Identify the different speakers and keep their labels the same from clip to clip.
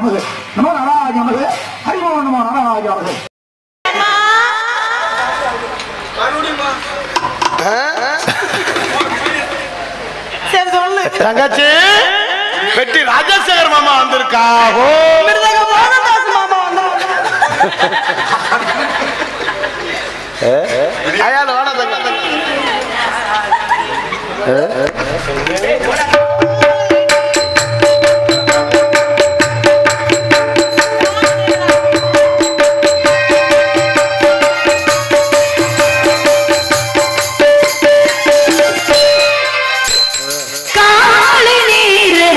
Speaker 1: நமது நமோ நாராஜ நமது ஹரிமோ நமோ நாராஜ நமது
Speaker 2: சரி சொல்லு
Speaker 3: தங்கச்சி வெட்டி ராஜசேகர் மாமா வந்திருக்கா ஓ
Speaker 2: மிருதக மோகன்தாஸ் மாமா வந்தாங்க
Speaker 3: அயால வாடா தங்க
Speaker 2: காளி நீரே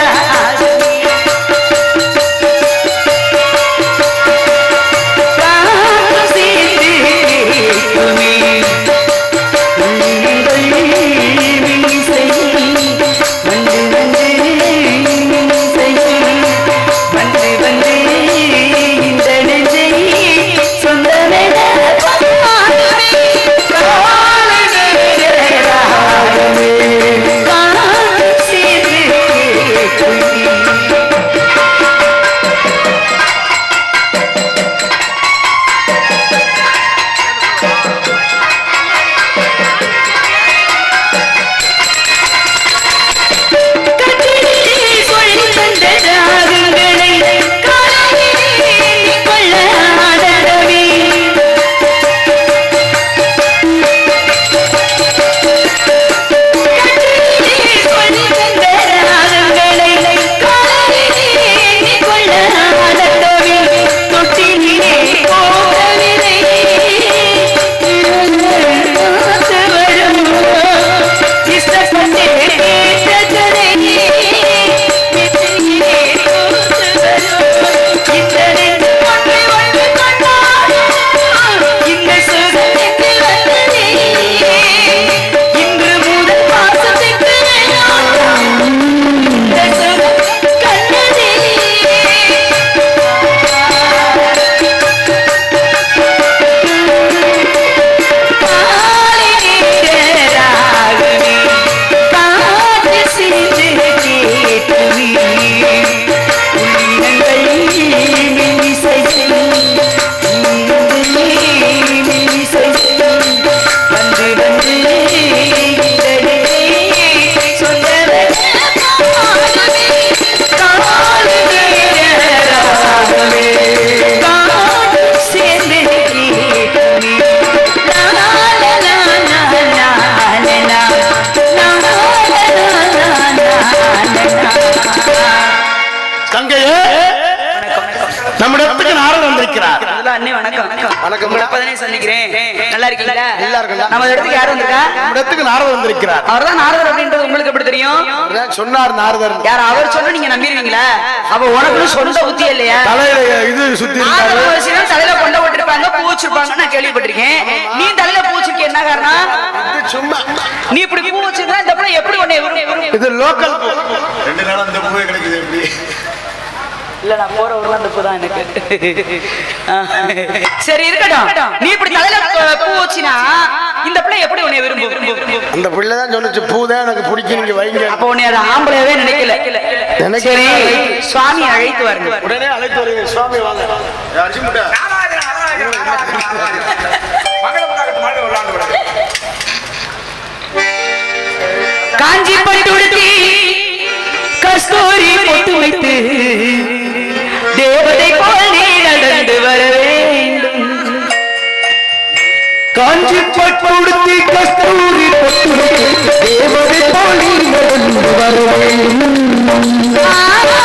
Speaker 3: தங்கையே நம்மிடத்துக்கு நாரதர் வந்திருக்கிறார்
Speaker 2: முதல்ல அண்ணே வணக்கம்
Speaker 3: வணக்கம்.
Speaker 2: உங்களை இப்பதானே சந்திக்கிறேன் நல்லா இருக்கீங்களா
Speaker 3: நல்லா இருக்கேன்டா.
Speaker 2: நம்ம இடத்துக்கு யார் வந்திருக்கா
Speaker 3: நம்மிடத்துக்கு நாரதர் வந்திருக்கிறார்
Speaker 2: அவர்தான் நாரதர் அப்படின்றது உங்களுக்கு எப்படி தெரியும்
Speaker 3: அதான் சொன்னார் நாரதர்
Speaker 2: யார் அவர் சொன்னா நீங்க நம்பிடுவீங்களா அப்ப உனக்கு சொந்த புத்தி இல்லையா
Speaker 3: தலையில இது சுத்தி
Speaker 2: நாரதர்
Speaker 3: இருக்காரு
Speaker 2: வயசுல தலையில கொண்ட விட்டுருப்பாங்க பூ வச்சிருப்பாங்க நான் கேள்விப்பட்டிருக்கேன் நீ தலையில பூ வச்சிருக்க என்ன காரணம்
Speaker 3: இது சும்மா
Speaker 2: நீ இப்படி பூ வச்சிருந்தா இந்த பிள்ளை எப்படி உன்னை விரும்
Speaker 3: இது லோக்கல்
Speaker 4: ரெண்டு நாளா இந்த பூவே கிடைக்குது எப்படி
Speaker 2: இல்ல நான் போற ஊர்ல அந்த பூ தான் எனக்கு சரி இருக்கட்டும் நீ இப்படி தலையில அஹ், பூ வச்சினா இந்த பிள்ளை எப்படி உன்னை விரும்பும் விரும்பும்
Speaker 3: அந்த பிள்ளை தான் சொல்லுச்சு பூ தான் எனக்கு பிடிக்கும் நீங்க வைங்க
Speaker 2: அப்ப உன்னை அது ஆம்பளையவே நினைக்கல
Speaker 3: நினைக்கல.
Speaker 2: சரி சுவாமி அழைத்து வாருங்க
Speaker 3: உடனே அழைத்து வருவீங்க சுவாமி வாங்க
Speaker 4: அரிசி முட்டை
Speaker 2: காஞ்சி பட்டு உடுத்தி கஸ்தூரி பொட்டு வைத்து தேவதை போல் நீ நடந்து வர வேண்டும்
Speaker 3: காஞ்சி பட்டுடுத்தி கஸ்தூரி பட்டு தேவதை போலி நடந்து வர வேண்டும்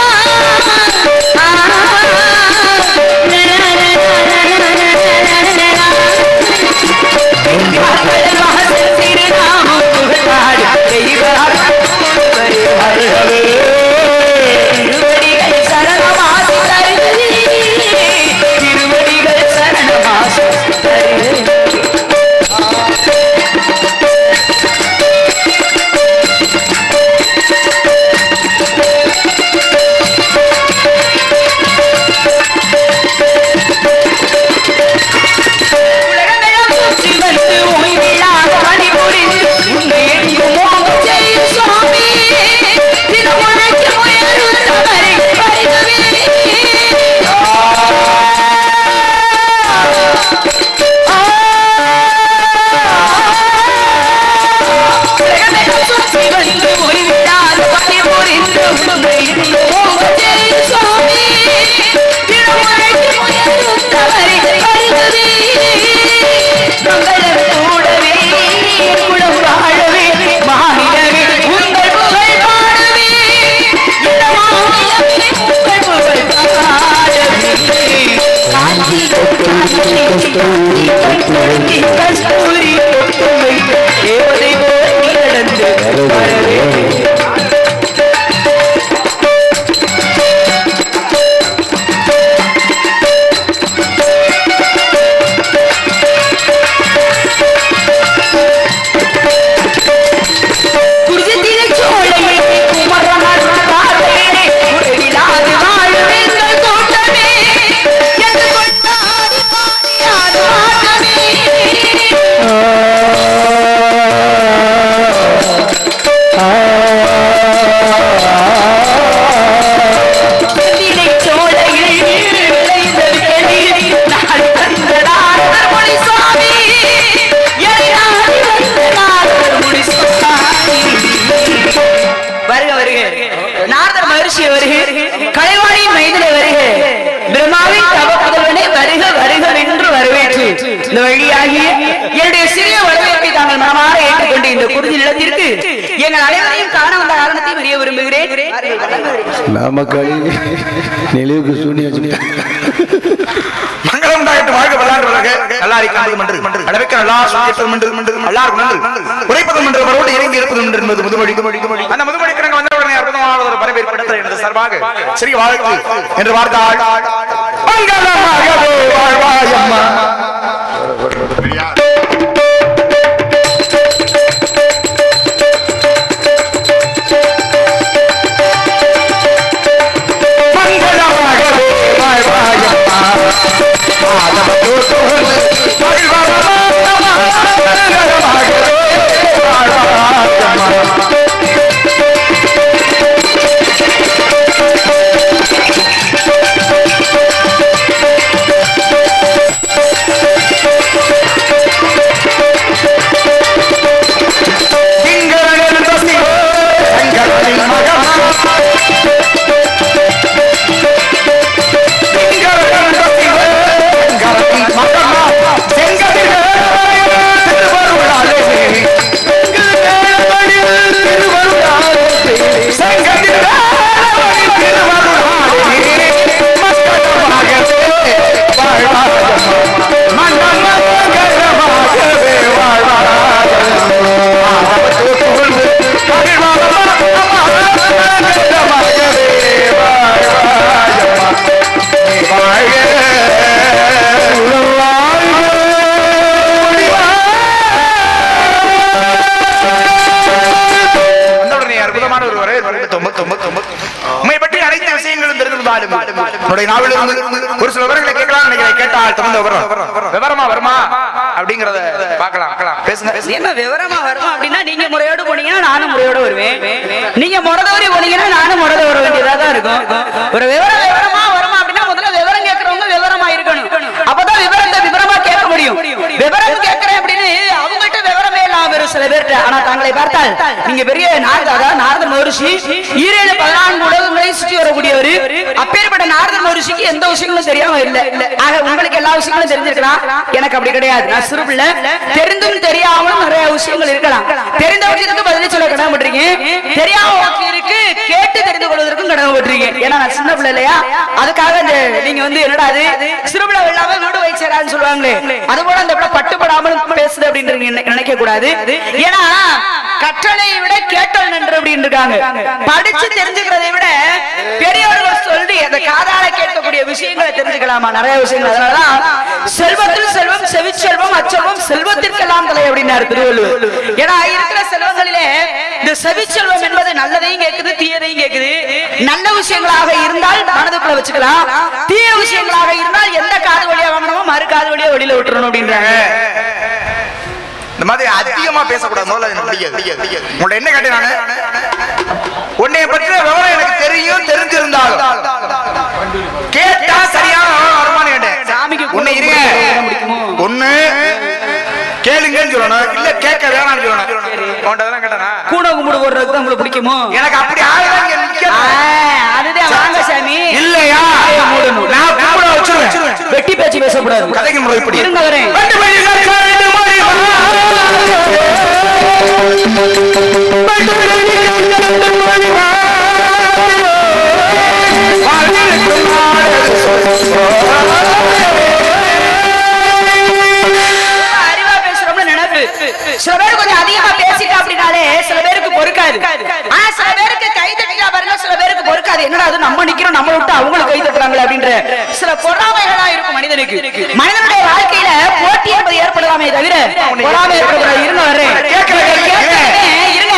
Speaker 2: திருவடிகள் சரணமாசி தருகிறது திருவடிகள் சரணமாசி தருகிறது
Speaker 3: ஆ
Speaker 2: கஸ்தூரி பொட்டும் வைத்து தேவதை போல் நீ நடந்து வரவே குருஜத்திலே சோலையே குமரனார் பார்வையிலே உறவிலாது வாழ்வெங்கள் தோட்டமே எது கொண்டாடி பாடியாடு ஆட்டமே குருஜத்திலே சோலையில் விளைந்த வேலியில் நாடு தந்த நாதர் மொழி சுவாமி எனை நாடி வந்த நாதர் மொழி சுவாமி வருக வருக நாரதர் மகர்ஷி வருக கலைவாணியின் மைதிலே வருக பிரம்மாவின் தவ புதல்வனே வருக வருக என்று வரவேற்று இந்த வழியாகி என்னுடைய சிறிய வரவேற்பை தாங்கள் மனமாற ஏற்றுக்கொண்டு இந்த குருதி நிலத்திற்கு எங்கள் அனைவரையும் காண வந்த காரணத்தையும் அறிய விரும்புகிறேன்
Speaker 5: நாமக்காளி நினைவுக்கு சூனிய சூனிய
Speaker 3: மங்களம் உண்டாகட்டும் வாழ்க வல்லாண்டு வளர்க நல்லாரி காண்பது மன்று மன்று அளவுக்கு நல்லா சொல்லிப்பது மன்று மன்று நல்லாருக்கு மன்று உரைப்பது மன்று மறுபடி இறங்கி இருப்பது மன்று என்பது முதுமொழி முதுமொழி அந்த முதுமொழி கிழங்கு வந்த உடனே அற்புதமாக ஒரு வரவேற்பு இடத்தில் எனது சார்பாக சிறிய வாழ்த்து என்று வார்த்தாள் மங்களமாகவே வாழ்வாயம்மா மங்களமாகவே வாழ்வாயம்மா மாதவ தோற்றோடு வாழ்வாயம்மா மங்களமாகவே வாழ்வாயம்மா திங்களன் ரசிகோ சங்கரனின் மகமா திங்களன் ரசிகோ சங்கரனின் மகமா செங்கதிர்கள் திருவருளாலே செங்கதிர்கள் திருவருளாலே செங்கதிர்கள் திருவருளாலே மக்களமாகவே வாழ்வாயம்மா மன்னமங்கலமாகவே வாழ்வாயம்மா வந்தவுடனே அற்புதமான ஒரு வரவேற்பு தொம்பு தொம்பு தொம்பு உண்மை பற்றி அனைத்து விஷயங்களும் தெரிந்திருந்தாலும் உன்னுடைய நாவலிருந்து ஒரு சில விவரங்களை கேட்கலாம் நினைக்கிறேன் கேட்டால் தகுந்த விவரம் விவரமா வருமா அப்படிங்கறத பார்க்கலாம் பார்க்கலாம். பேசுங்க பேசுங்க
Speaker 2: என்ன விவரமா வரும் அப்படின்னா நீங்க முறையோடு போனீங்கன்னா நானும் முறையோடு வருவேன் நீங்க முறதவரி போனீங்கன்னா நானும் முறத வர வேண்டியதா தான் இருக்கும் ஒரு விவரம் விவரமா வருமா அப்படின்னா முதல்ல விவரம் கேட்கறவங்க விவரமா இருக்கணும் அப்பதான் விவரத்தை விவரமா கேட்க முடியும் விவரம் கேட்கறேன் அப்படின்னு அவங்ககிட்ட விவரமே இல்லாம வரும் சில பேர்கிட்ட ஆனா தாங்களை பார்த்தால் நீங்க பெரிய நாரத அதாவது நாரத மகரிஷி ஈரேழு பதினான்கு உலகங்களையும் சுற்றி வரக்கூடியவர் அப்பேற்பட்ட நாரத மகரிஷிக்கு எந்த விஷயங்களும் தெரியாம இல்ல ஆக உங்களுக்கு எல்லா விஷயங்களும் தெரிஞ்சிருக்கலாம் எனக்கு அப்படி கிடையாது நான் சிறு பிள்ளை தெரிந்தும் தெரியாமலும் நிறைய விஷயங்கள் இருக்கலாம் தெரிந்த விஷயத்துக்கு பதில் சொல்ல கடமைப்பட்டிருக்கேன் தெரியாம இருக்கு கேட்டு தெரிந்து கொள்வதற்கும் கடமைப்பட்டிருக்கேன் ஏன்னா நான் சின்ன பிள்ளை இல்லையா அதுக்காக இந்த நீங்க வந்து என்னடா அது சிறு பிள்ளை இல்லாம வீடு வைச்சாரான்னு சொல்லுவாங்களே அது போல அந்த பிள்ளை பட்டுப்படாமல் பேசுது அப்படின்னு நினைக்க கூடாது ஏன்னா கற்றலை விட கேட்டல் நன்று அப்படின்னு இருக்காங்க படிச்சு தெரிஞ்சுக்கிறதை விட பெரியவர்கள் சொல்லி அந்த காதால கேட்கக்கூடிய விஷயங்களை தெரிஞ்சுக்கலாமா நிறைய விஷயங்கள் அதனாலதான் செல்வத்தில் செல்வம் செவிச்செல்வம் அச்செல்வம் செல்வத்திற்கெல்லாம் தலை அப்படின்னாரு திருவள்ளுவர் ஏன்னா இருக்கிற செல்வங்களிலே இந்த செவிச்செல்வம் என்பது நல்லதையும் கேக்குது தீயதையும் கேக்குது நல்ல விஷயங்களாக இருந்தால் மனதுக்குள்ள வச்சுக்கலாம் தீய விஷயங்களாக இருந்தால் எந்த காது வழியா வாங்கணுமோ மறு காது வழியா வெளியில விட்டுறணும் அப்படின்றாங்க
Speaker 3: இந்த மாதிரி அதிகமா பேசக்கூடாது முதல்ல எனக்கு பிடிக்காது உங்கள்ட்ட என்ன கேட்டேன் நானு உன்னை பற்றிய விவரம் எனக்கு தெரியும் தெரிஞ்சிருந்தாலும் கேட்டா சரியான விவரம் வருமானு கேட்டேன்
Speaker 2: சாமிக்கு கூட
Speaker 3: உன்னை இருங்க
Speaker 2: கும்பிட முடிக்குமோ?
Speaker 3: ஒண்ணு கேளுங்கன்னு சொல்லணும் இல்ல கேட்க வேணாம்னு சொல்லணும் உன்கிட்ட அதெல்லாம் கேட்டனா
Speaker 2: கூட கும்பிடு போடுறதுக்கு தான் உங்களுக்கு பிடிக்குமோ
Speaker 3: எனக்கு அப்படி ஆளுதான் இங்க
Speaker 2: ஆ,
Speaker 3: நிக்கணும்.
Speaker 2: அதுதான் வாங்க சாமி
Speaker 3: இல்லையா நான் கும்பிட வச்சிருவேன்
Speaker 2: வெட்டி பேச்சு பேசக்கூடாது
Speaker 3: கதைக்கு முறை இப்படி
Speaker 2: இருங்க வரேன்
Speaker 3: ரெண்டு மணி நேரம், ரெண்டு மணி நேரம்.
Speaker 2: சில பேர் கொஞ்சம் அதிகமா பேசிட்டா அப்படின்னாலே சில பேருக்கு பொறுக்காது ஆனா சில பேருக்கு கை தட்டிட்டா பாருங்க சில பேருக்கு பொறுக்காது என்னடா அது நம்ம நிக்கிறோம் நம்ம விட்டு அவங்களும் கை தட்டுறாங்களே அப்படின்ற சில பொறாமைகளா இருக்கும் மனிதனுக்கு மனிதனுடைய வாழ்க்கையில போட்டி என்பது ஏற்படலாமே தவிர பொறாமை ஏற்படக்கூடாது இருங்க வர்றேன்
Speaker 3: கேட்கல, கேட்கல.
Speaker 2: கேட்கறேன், இருங்க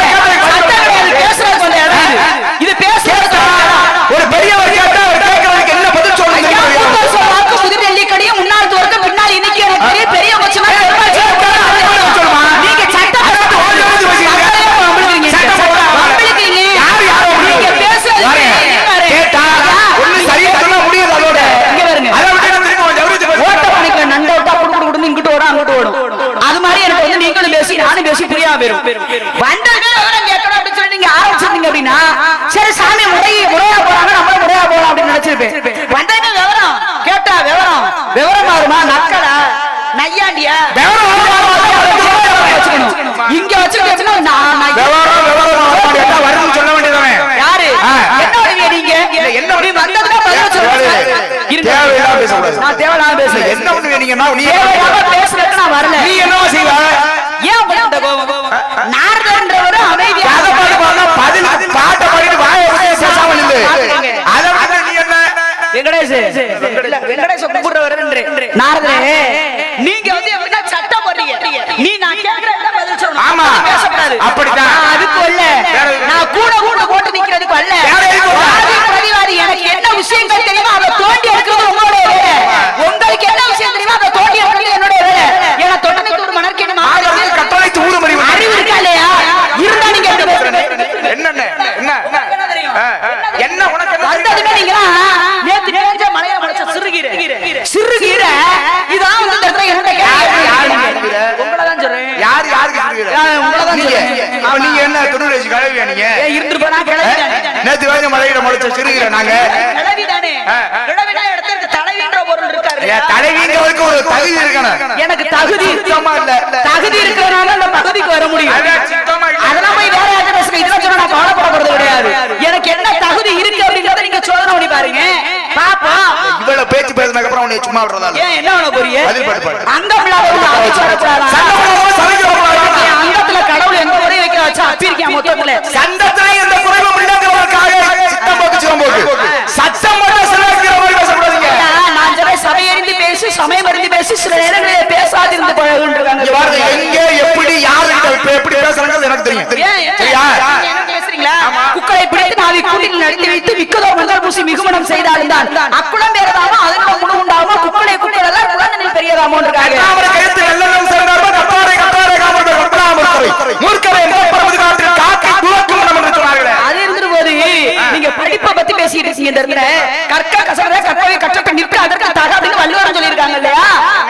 Speaker 2: சத்தம் கிடையாது, பேசுறதுக்கு கொஞ்சம் இடம் இருக்கு. இது பேசுறதுக்கு
Speaker 3: ஒரு பெரியவர் கேட்டா அவர் கேட்கறதுக்கு என்ன பதில் சொல்லணும்
Speaker 2: ஐயா,
Speaker 3: தெரியுமா?
Speaker 2: மூத்தோர் சொல்வாக்கு முதுநெல்லி கடியும் முன்னாள் துவர்க்க பின்னால் இன்னைக்கு எனக்கு பெரிய பெரிய மச்சமா பெருமாச்சி
Speaker 3: சொல்லுமா?
Speaker 2: நீங்க சட்டம்
Speaker 3: சட்டம் ஓடி ஓடி பேசுறீங்க. சட்டம் போடா.
Speaker 2: வம்பிழுக்கிறீங்க.
Speaker 3: யார் யாரோ முடிவு?
Speaker 2: நீங்க பேசுறது
Speaker 3: பாருங்க.
Speaker 2: இருக்காரு.
Speaker 3: கேட்டா ஒண்ணு சரியா சொல்ல முடியாது அதோட
Speaker 2: இங்க பாருங்க.
Speaker 3: அதை விட்டு நம்ம திரும்ப கொஞ்சம் ஜவுரிச்சு பேசுவோம்.
Speaker 2: ஓட்ட பணிக்கு நண்டை விட்டா குடு குடு குடுன்னு இங்கிட்டு ஓடும் அங்கிட்டு ஓடும் அது மாதிரி எனக்கு வந்து நீங்களும் பேசி நானும் பேசி புரியாம போயிரும் வந்ததுமே விவரம் கேட்கணும் அப்படின்னு சொல்லி நீங்க ஆரம்பிச்சிருந்தீங்க அப்படின்னா சரி சாமி முறை முறையா போறாங்க நம்மளும் முறையா போலாம் அப்படின்னு நினைச்சிருப்பேன் வந்ததுமே விவரம் கேட்டா விவரம் விவரம் மாறுமா நக்கடா நையாண்டியா
Speaker 3: விவரம் வரும், வரும், வரும், வரும், வரும்.
Speaker 2: வச்சுக்கணும் இங்க வச்சுக்கிட்டோம்னா நான் நான்
Speaker 3: விவரம் விவரம் வரும். கேட்டா வரும்னு சொல்ல வேண்டியதானே
Speaker 2: யாரு
Speaker 3: ஆ.
Speaker 2: என்ன வருவீங்க நீங்க
Speaker 3: என்ன
Speaker 2: நீ வந்ததுன்னா பதில் வச்சிருக்கணும் இருங்க.
Speaker 3: தேவையில்லாம பேசக்கூடாது.
Speaker 2: நான் தேவையில்லாம பேசுறேன்
Speaker 3: என்ன ஒண்ணு வேணீங்கன்னா நீ
Speaker 2: தேவையில்லாம பேசுறதுக்கு நான் வரல
Speaker 3: நீ என்னவா செய்வ
Speaker 2: ஏன் உங்களுக்கு இந்த கோபம் நாரதன்றவரு அமைதியா
Speaker 3: அதை பாட்டு பாருங்க, பதில் பாட்டை பாடிட்டு வாயை விட்டு பேசாம நில்லு. அதை விட்டு நீ என்ன
Speaker 2: வெங்கடேஷ் இல்ல, வெங்கடேஷ் கூப்பிடுறவர் நாரதரே நீங்க வந்து எப்படின்னா சட்டம் போடுறீங்க நீ நான் கேக்குறதுக்கு பதில் சொல்லணும்
Speaker 3: ஆமா.
Speaker 2: அப்படி பேசக்கூடாது
Speaker 3: அப்படித்தான்.
Speaker 2: நான் அதுக்கு அல்ல
Speaker 3: வேற எதுக்கு?
Speaker 2: நான் கூட கூட போட்டு நிக்கிறதுக்கு அல்ல
Speaker 3: வேற எதுக்கு வர?
Speaker 2: வாதி பிரதிவாதி எனக்கு என்ன விஷயங்கள் தெரியுமோ அதை தோண்டி எடுக்கிறது உங்களுடைய வேலை உங்களுக்கு என்ன விஷயம் தெரியுமோ அதை தோண்டி எடுக்கிறது என்னுடைய வேலை ஏன்னா தொண்டனைக்கு ஒரு மணற்கு என்ன
Speaker 3: ஆகிறது
Speaker 2: மாறுறது?
Speaker 3: கட்டளைக்கு ஊறு மறி வந்து.
Speaker 2: அறிவு இருக்கா இல்லையா இருந்தா நீங்க எப்படி பேசுறீங்க
Speaker 3: என்னண்ணே? என்ன ஆ, ஆ. என்ன உனக்கு என்ன
Speaker 2: வந்ததுமே நீங்களா நேத்து நேர்ஞ்ச மலையில முளைச்ச சிறுகீரை சிறுகீரை இதான் வந்து இந்த இடத்துல என்னோட
Speaker 3: யாரு, யாரு
Speaker 2: கேள்வி.
Speaker 3: சிறுகீரை?
Speaker 2: உங்களதான் சொல்றேன்
Speaker 3: யாரு யாருக்கு இருக்கிற?
Speaker 2: யாரு, உங்களதான்
Speaker 3: நீங்க
Speaker 2: சொல்றேன்.
Speaker 3: அவன் நீங்க என்ன தொண்ணூறு கழுவியா நீங்க
Speaker 2: ஏன் இருந்துட்டு போனா கிளவிதானே
Speaker 3: நேத்து வேணும் மழையில முளைச்ச சிறுகிற நாங்க
Speaker 2: கிளவிதானே கிளவினா இடத்துல தலைவின்ற பொருள் இருக்காரு
Speaker 3: ஏன் தலைவிங்கிறதுக்கு ஒரு தகுதி இருக்கணும்
Speaker 2: எனக்கு தகுதி
Speaker 3: சுத்தமா இல்ல
Speaker 2: தகுதி இருக்கிறனால அந்த பகுதிக்கு வர முடியும்
Speaker 3: அதான் சுத்தமா இல்ல.
Speaker 2: அதெல்லாம் போய் வேற யார்கிட்ட பேசுங்க இதெல்லாம் சொன்னா நான் கவலைப்பட போறது கிடையாது எனக்கு என்ன தகுதி இருக்கு அப்படிங்கறத நீங்க சோதனை பண்ணி பாருங்க பாப்போம்
Speaker 3: இவ்வளவு பேச்சு பேசினதுக்கு அப்புறம் உன்னை சும்மா விடுறதா இல்ல.
Speaker 2: ஏன் என்ன பண்ண போறீங்க
Speaker 3: பதில் பாட்டு பாடு.
Speaker 2: அங்க விழாவில் அழைச்சு வரக்கூடாதா?
Speaker 3: சண்டை போடாம சமைக்க வரக்கூடாதா?
Speaker 2: என் அங்கத்துல கடவுள் எந்த முறை வைக்க வச்சா அப்பிருக்கேன் மொத்தத்துல
Speaker 3: சண்டத்திலே எந்த குறைவும் இல்லைங்கிறவருக்காக சித்தம் போக்கு சிவம் போக்கு. சத்தம் போட்டு சிலர்கிற மாதிரி பேசக்கூடாதீங்க.
Speaker 2: ஐயா, நான் சொல்ற சபையறிந்து பேசி சமயம் அறிந்து பேசி சில நேரங்களில் பேசாதிருந்து பழகுன்றாங்க
Speaker 3: இங்க பாருங்க, எங்க, எப்படி, யாருகிட்ட, இப்ப எப்படி பேசுறாங்கிறது எனக்கு தெரியும்.
Speaker 2: ஏன், ஏன்?
Speaker 3: சரியா?
Speaker 2: நீங்க என்ன பேசுறீங்களா? குக்களை பிடித்து நாவி கூட்டில் நடத்தி வைத்து மிக்கதோ முதல் பூசி மிகுமணம் செய்தாலும் தான் அக்குளம் பேரதாமோ அதனால் முழு உண்டாமோ குக்களை குக்களெல்லாம் குழந்தைகள் பெரியதாமோ இருக்காங்க
Speaker 3: கர்த்தாவரை கழுத்து நல்லெண்ணம் சேர்ந்தார்கள், கர்த்தாரை, கர்த்தாரை காமர்கள், கர்த்தராமூர்த்தரை. மூர்க்கரை மூப்பரவது காற்றில் காக்கை துவக்கும் மனம் என்று சொன்னார்களே.
Speaker 2: அது இருந்துட்டு போது நீங்க படிப்பை பத்தி பேசிட்டு இருக்கீங்க இந்த இடத்துல கற்க கசகர கற்பவை கற்ற நிற்க அதற்கு தக அப்படின்னு வள்ளுவரம் சொல்லியிருக்காங்க இல்லையா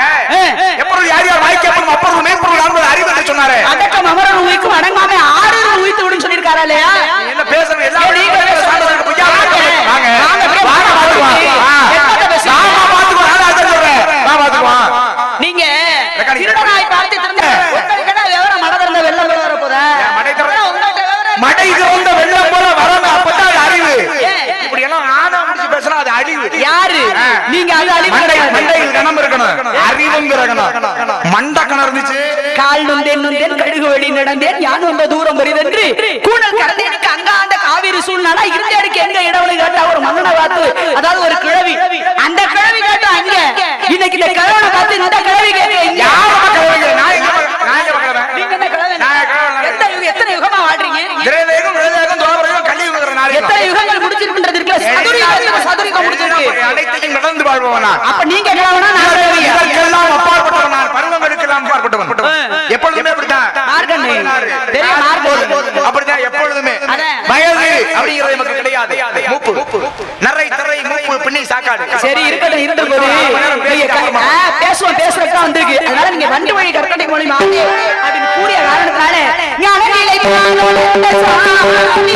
Speaker 3: எப்பொருள் யார் யார் வாய்க்கப்படும் அப்பொருள் மேற்பொருள் ஆண்பது அறிவு என்று சொன்னாரே.
Speaker 2: அதக்கம் அமரன் உயிக்கும் அடங்காம ஆறு உயித்து விடுன்னு சொல்லியிருக்காரா இல்லையா
Speaker 3: நீ என்ன பேசுறது? எல்லா
Speaker 2: ஏய், நீங்க
Speaker 3: பேசுறது சான்றதுக்கு பொய்யா பேசுறது? வாங்க.
Speaker 2: வாங்க, வாங்க,
Speaker 3: வாங்க, பார்த்துக்குவோம். ஆ.
Speaker 2: என்னத்த பேசுறீங்க?
Speaker 3: வாமா, பார்த்துக்குவோம். நான் அதான் சொல்றேன். வா, பார்த்துக்குவோம்.
Speaker 2: நீங்க
Speaker 3: ரெக்கார்டிங்
Speaker 2: திருடனாய் பார்த்து திருந்த உங்களுக்கு என்ன விவரம் மட திறந்த வெள்ளம் போல வரப்போதா
Speaker 3: மடை திறந்த-
Speaker 2: உங்கள்ட்ட விவரம்
Speaker 3: மடை திறந்த வெள்ளம் போல வரணும் அப்பதான் அது அறிவு
Speaker 2: ஏன்?
Speaker 3: இப்படி எல்லாம் ஆனா முடிச்சு பேசினா அது அழிவு
Speaker 2: யாரு நீங்க அது அழிவு
Speaker 3: மண்டை
Speaker 2: கிடையாது.
Speaker 3: மண்டையில் கணம் இருக்கணும் அறிவுங்கிற கணம் மண்ட கணம் இருந்துச்சு
Speaker 2: கால் நொந்தேன் நொந்தேன் கடுகு வழி நடந்தேன் யான் வந்த தூரம் பெரிதென்று கூடல் கரந்தேனுக்கு அங்க அந்த காவிரி சூழ்நாடா இருந்தேனுக்கு எங்க இடம்னு கேட்டா ஒரு மன்னனை பார்த்து அதாவது ஒரு கிழவி அந்த கிழவி கேட்டா அங்க இன்னைக்கு இந்த கிழவனை பார்த்து இந்த கிழவி கேட்க இங்க
Speaker 3: யாரம்மா கிழவிங்க? நான் எங்க பா- நான் எங்க பார்க்கறேன்?
Speaker 2: நீங்க என்ன கிழவி
Speaker 3: நான் கிழவன்.
Speaker 2: எத்தனை யுகம் எத்தனை யுகமா வாழ்றீங்க
Speaker 3: திரேதேகம், விரதேகம், துவாபரேகம், கலியுகங்கிற நாளைக்கு.
Speaker 2: எத்தனை யுகங்கள் முடிச்சிருக்குன்றது இருக்குல்ல சதுரயுகம் சதுரயுகம் முடிச்சிருக்கு
Speaker 3: அனைத்தையும் கடந்து வாழ்பவன் நான்.
Speaker 2: அப்ப நீங்க கிழவனா நான் கிழவியா?
Speaker 3: இதற்கெல்லாம் அப்பாற்பட்டவன் நான். பருவங்களுக்கெல்லாம் அப்பாற்பட்டவன். எப்பொழுதுமே அப்படித்தான்.
Speaker 2: மார்க்கண்டே. தெரியும், மார்க்கண்டே.
Speaker 3: அப்படித்தான் எப்பொழுதுமே
Speaker 2: அதான்.
Speaker 3: வயது அப்படிங்கிறது நமக்கு கிடையாது மூப்பு நரை திரை மூப்பு பின்னி சாக்காடு
Speaker 2: சரி இருக்கட்டும் இருந்த போது நீங்க க- ஆ, பேசுவோம் பேசுறதுக்கு வந்திருக்கு அதனால நீங்க வண்டு வழி கற்கட்டை மூலியமா அப்படின்னு கூடிய காரணத்தினால ஞானநிலை ஞானோட சாமி,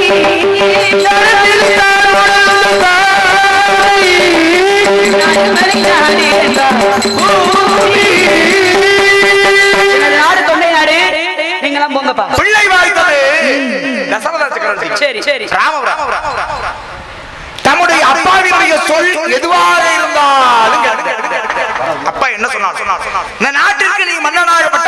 Speaker 2: ஞானத்தில் தானோட தாய், ஞானமணி ஞானேந்தா பூமி. எனது நாடு தொண்டை நாடு நீங்களாம் போங்கப்பா
Speaker 3: பிள்ளை வாய்த்தது தசரத சக்கரவர்த்தி
Speaker 2: சரி சரி
Speaker 3: ராமபுரம் தம்முடைய அப்பாவினுடைய சொல் எதுவாக இருந்தாலும் கேளுங்க. அப்பா என்ன சொன்னார் சொன்னார் சொன்னார் இந்த நாட்டிற்கு நீ மன்னனாகப்பட்டா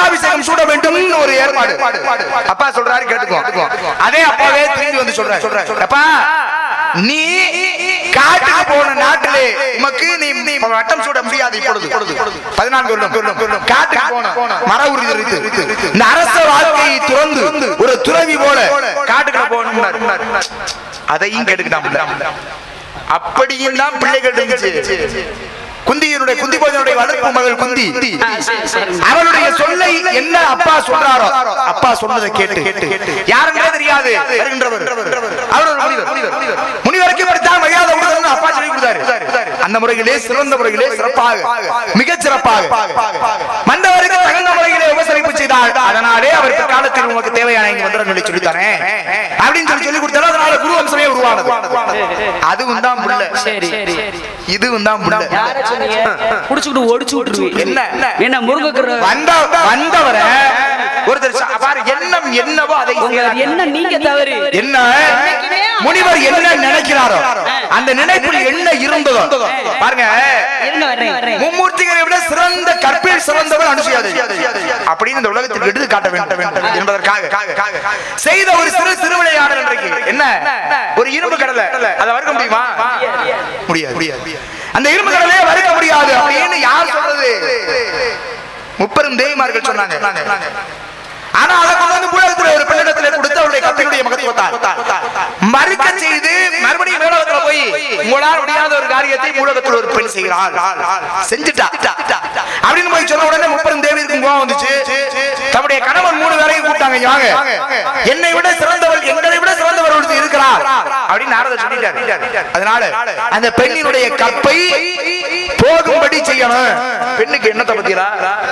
Speaker 3: பட்டாபிஷேகம் சூட வேண்டும் ஒரு ஏற்பாடு அப்பா சொல்றாரு கேட்டுக்கோ அதே அப்பாவே திரும்பி வந்து சொல்றாரு அப்பா நீ காட்டுக்கு போன நாட்டிலே உமக்கு நீ நீ வட்டம் சூட முடியாது இப்பொழுது பதினான்கு வருடம் காட்டுக்கு போன மர உறுதி தரித்து இந்த அரச வாழ்க்கையை துறந்து ஒரு துறவி போல காட்டுக்குள்ள போகணும் அதையும் கேட்டுக்கிட்டான் அப்படியும் தான் பிள்ளைகள் இருந்துச்சு குந்தியினுடைய குந்தி போஜனுடைய வளர்ப்பு மகள் குந்தி அவளுடைய சொல்லை என்ன அப்பா சொல்றாரோ அப்பா சொன்னதை கேட்டு யாருமே தெரியாது வருகின்றவர் அவர் ஒரு முனிவர் முனிவருக்கு படித்தான் மரியாதை கொடுத்தா அப்பா சொல்லி கொடுத்தாரு அந்த முறையிலே சிறந்த முறையிலே சிறப்பாக மிகச் சிறப்பாக மண்டவருக்கு தகுந்த முறையிலே உபசரிப்பு செய்தார் அதனாலே அவருக்கு காலத்தில் உங்களுக்கு தேவையான இங்க மந்திரங்களை சொல்லித்தரேன் அப்படின்னு சொல்லி சொல்லி கொடுத்தாரு அதனால குரு வம்சமே உருவானது அதுவும் தான் புள்ள
Speaker 2: சரி
Speaker 3: இதுவும் தான் புள்ள
Speaker 2: யார சொன்னீங்க புடிச்சுக்கிட்டு ஒடிச்சு விட்டுருவீங்க
Speaker 3: என்ன என்ன
Speaker 2: என்ன முருங்கக்குற
Speaker 3: வந்த வந்தவரை ஒருத்தர் ச- பாரு எண்ணம் என்னவோ அதை செய்யலாம்.
Speaker 2: என்ன நீங்க தவறு
Speaker 3: என்ன முனிவர் என்ன நினைக்கிறாரோ அந்த நினைப்பில் என்ன இருந்ததோ பாருங்க
Speaker 2: இருங்க வர்றேன் வர்றேன்
Speaker 3: மும்மூர்த்திகளை விட சிறந்த கற்பில் சிறந்தவர் அனுசியாது அப்படின்னு இந்த உலகத்தில் எடுத்து காட்ட வேண்டும் என்பதற்காக செய்த ஒரு சிறு திருவிளையாடல் இன்றைக்கு என்ன ஒரு இரும்பு கடலை அதை வறுக்க முடியுமா முடியாது முடியாது அந்த இரும்பு கடலையே வறுக்க முடியாது அப்படின்னு யார் சொல்றது முப்பெரும் தேவிமார்கள் சொன்னாங்க ஆனா அதை கொண்டு வந்து மூலகத்துல ஒரு பெண்ணிடத்துல கொடுத்து அவருடைய கத்தினுடைய மகத்துவத்தால் மறுக்க செய்து மறுபடியும் மூலகத்துல போய் உங்களால் முடியாத ஒரு காரியத்தை மூலகத்தில் ஒரு பெண் செய்கிறாள் செஞ்சுட்டா அப்படின்னு போய் சொன்ன உடனே முப்பெரும் தேவியருக்கும் கோவம் வந்துச்சு தம்முடைய கணவன் மூணு வேலையும் கூப்பிட்டாங்க இங்க வாங்க என்னை விட சிறந்தவள் எங்களை விட சிறந்தவர் ஒருத்தர் இருக்கிறார் அப்படின்னு நாரதர் சொல்லிட்டார் அதனால அந்த பெண்ணினுடைய கற்பை போகும்படி செய்யணும் பெண்ணுக்கு என்னத்தை பத்தியா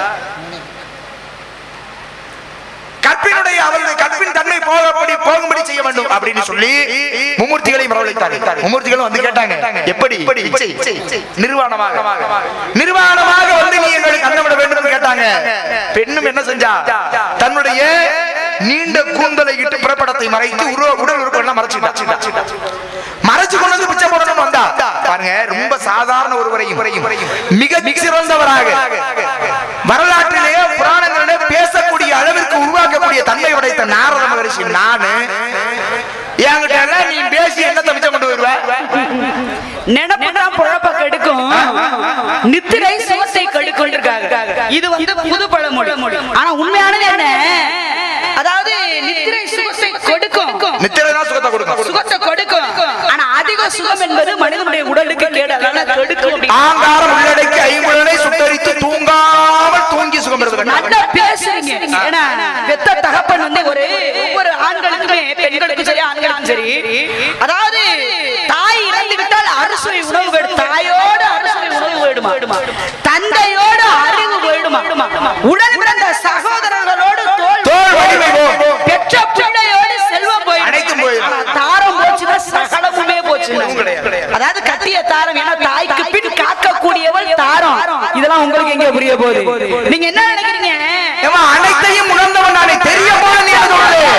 Speaker 3: கற்பினுடைய அவருடைய கற்பின் தன்மை போகப்படி போகும்படி செய்ய வேண்டும் அப்படின்னு சொல்லி மும்மூர்த்திகளை வரவழைத்தார் மும்மூர்த்திகளும் வந்து கேட்டாங்க எப்படி இச்சை, நிர்வாணமாக நிர்வாணமாக வந்து நீ எங்களுக்கு அன்னமிட வேண்டும் என்று கேட்டாங்க பெண்ணும் என்ன செஞ்சா தன்னுடைய நீண்ட கூந்தலை இட்டு புறப்படத்தை மறைத்து உருவ உடல் உறுப்புகள் மறைச்சுட்டா மறைச்சு கொண்டு வந்து பிச்சை போடணும் வந்தா பாருங்க ரொம்ப சாதாரண ஒருவரையும் மிக சிறந்தவராக வரலாற்றிலே புராணங்களிலே பேசக்கூடிய அளவிற்கு உருவாக்கக்கூடிய தன்மை உடைத்த நாரத மகரிஷி நானு என்கிட்ட எல்லாம் நீ பேசி என்னத்தை மிச்சம் கொண்டு வருவ
Speaker 2: நினப்பு தான் பொழப்ப கெடுக்கும் நித்திரை சுகத்தை கெடுக்கும் இருக்காங்க இது வந்து புது பழமொழி ஆனா உண்மையானது என்ன அதாவது நித்திரை சுகத்தை கொடுக்கும்
Speaker 3: நித்திரை தான் சுகத்தை கொடுக்கும்
Speaker 2: சுகத்தை கொடுக்கும் ஆனா அதிக சுகம் என்பது மனிதனுடைய உடலுக்கு கேடு அதனால கெடுக்கும் அப்படி.
Speaker 3: ஆங்காரம் உள்ளடக்கி ஐம்புலனை சுட்டரித்து தூங்காமல் தூங்கி சுகம் பெறுவது
Speaker 2: நல்லா பேசுறீங்க ஏன்னா பெத்த தகப்பன் வந்து ஒரு ஒவ்வொரு ஆண்களுக்குமே பெண்களுக்கும் சரி ஆண்களுக்கும் சரி அதாவது தாய் இறந்து விட்டால் அறுசுவை உணவு வேடும் தாயோடு அறுசுவை உணவு வேடுமா தந்தையோடு அறிவு வேடுமா உடன் பிறந்த சகோதரர்களோடு தோல்
Speaker 3: தோல் வலிமை போகும்.
Speaker 2: பெற்ற பிள்ளையோடு செல்வம் போயிடும்
Speaker 3: அனைத்தும் போயிடும்.
Speaker 2: ஆனா தாரம் போச்சுன்னா சகலமுமே போச்சு
Speaker 3: கிடையாது.
Speaker 2: அதாவது கட்டிய தாரம் ஏன்னா தாய்க்கு பின் காக்கக்கூடியவள் தாரம் இதெல்லாம் உங்களுக்கு எங்க புரிய போகுது நீங்க என்ன நினைக்கிறீங்க
Speaker 3: ஏம்மா, அனைத்தையும் உணர்ந்தவன் நானே தெரிய போல நீ அது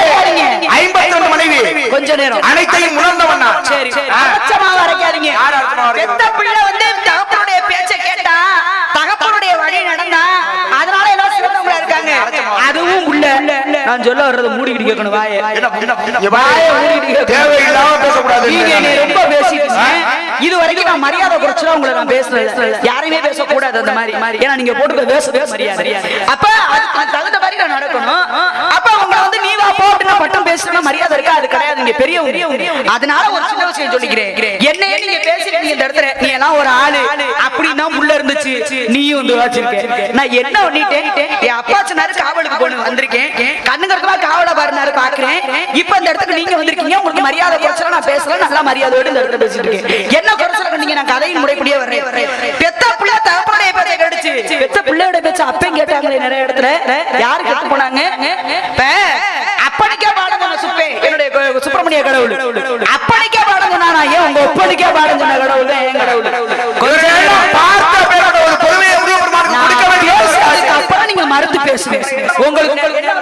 Speaker 3: ஐம்பத்தி ஒன்று மனைவி
Speaker 2: கொஞ்ச நேரம்
Speaker 3: அனைத்தையும் உணர்ந்தவன் நான்
Speaker 2: சரி
Speaker 3: ஆ.
Speaker 2: அச்சமா வரைக்காதீங்க
Speaker 3: யார் அச்சமா வரைக்காதீங்க?
Speaker 2: பெத்த பிள்ளை வந்து தகப்பனுடைய பேச்சை கேட்டா தகப்பனுடைய வழி நடந்தா அதனால எல்லாம் சிறந்தவங்களா இருக்காங்க அதுவும் உள்ள நான் சொல்ல வர்றது மூடிக்கிட்டு கேட்கணும் வாயை
Speaker 3: என்ன, என்ன, என்ன,
Speaker 2: வாயை மூடிக்கிட்டு கேட்கணும்.
Speaker 3: தேவையில்லாம பேசக்கூடாது
Speaker 2: நீங்க என்னை ரொம்ப பேசிட்டீங்க இது வரைக்கும் நான் மரியாதை குறைச்சுலாம் உங்களை நான் பேசல யாரையுமே பேசக்கூடாது அந்த மாதிரி ஏன்னா நீங்க போட்டு பேச பேச மரியாதை அப்ப அதுக்கு அது தகுந்த மாதிரி நான் நடக்கணும் அப்ப உங்களை வந்து நீ வா போ அப்படின்னு பட்டம் பேசுறா மரியாதை இருக்கா அது கிடையாது நீங்க பெரியவங்க அதனால ஒரு சின்ன விஷயம் சொல்லிக்கிறேன் என்னையே நீங்க பேசிருக்கீங்க இந்த இடத்துல நீ எல்லாம் ஒரு ஆளு அப்படின்னா உள்ள இருந்துச்சு நீயும் வந்து வச்சிருக்க நான் என்ன பண்ணிட்டேன் என் அப்பா சொன்னாரு காவலுக்கு போன வந்திருக்கேன் கண்ணுங்கறதுமா காவல பாருனாரு பாக்குறேன் இப்ப இந்த இடத்துக்கு நீங்க வந்திருக்கீங்க உங்களுக்கு மரியாதை குறைச்சல நான் பேசல நல்லா மரியாதையோடு இந்த இடத்துல பேசிட்டு இருக்கேன் என்ன குறைச்சல நீங்க நான் கதையின் முறைப்படியே வர்றேன் பெத்த பிள்ளை தகப்பனுடைய பேச்சை கடிச்சு பெத்த பிள்ளையோட பேச்சு அப்பயும் கேட்டாங்களே நிறைய இடத்துல யாரு கேட்டு போனாங்க இப்ப அப்பனுக்கே பாடம் சொன்ன சுப்பே என்னுடைய கு- சுப்பிரமணிய கடவுள் அப்பனுக்கே பாடம் சொன்னானா ஏன் உங்க ஒப்பனுக்கே பாடம் சொன்ன கடவுள் தான் என் கடவுள் கொஞ்சம்
Speaker 3: இவர்களெல்லாம் பார்த்த பேரோட ஒரு பொறுமையை உருவப்பெருமானுக்கு கொடுக்க வேண்டிய அவசியம்
Speaker 2: அதுக்கு அப்புறம் நீங்க மறுத்து பேசுங்க உங்களுக்கு உங்களுக்கு என்ன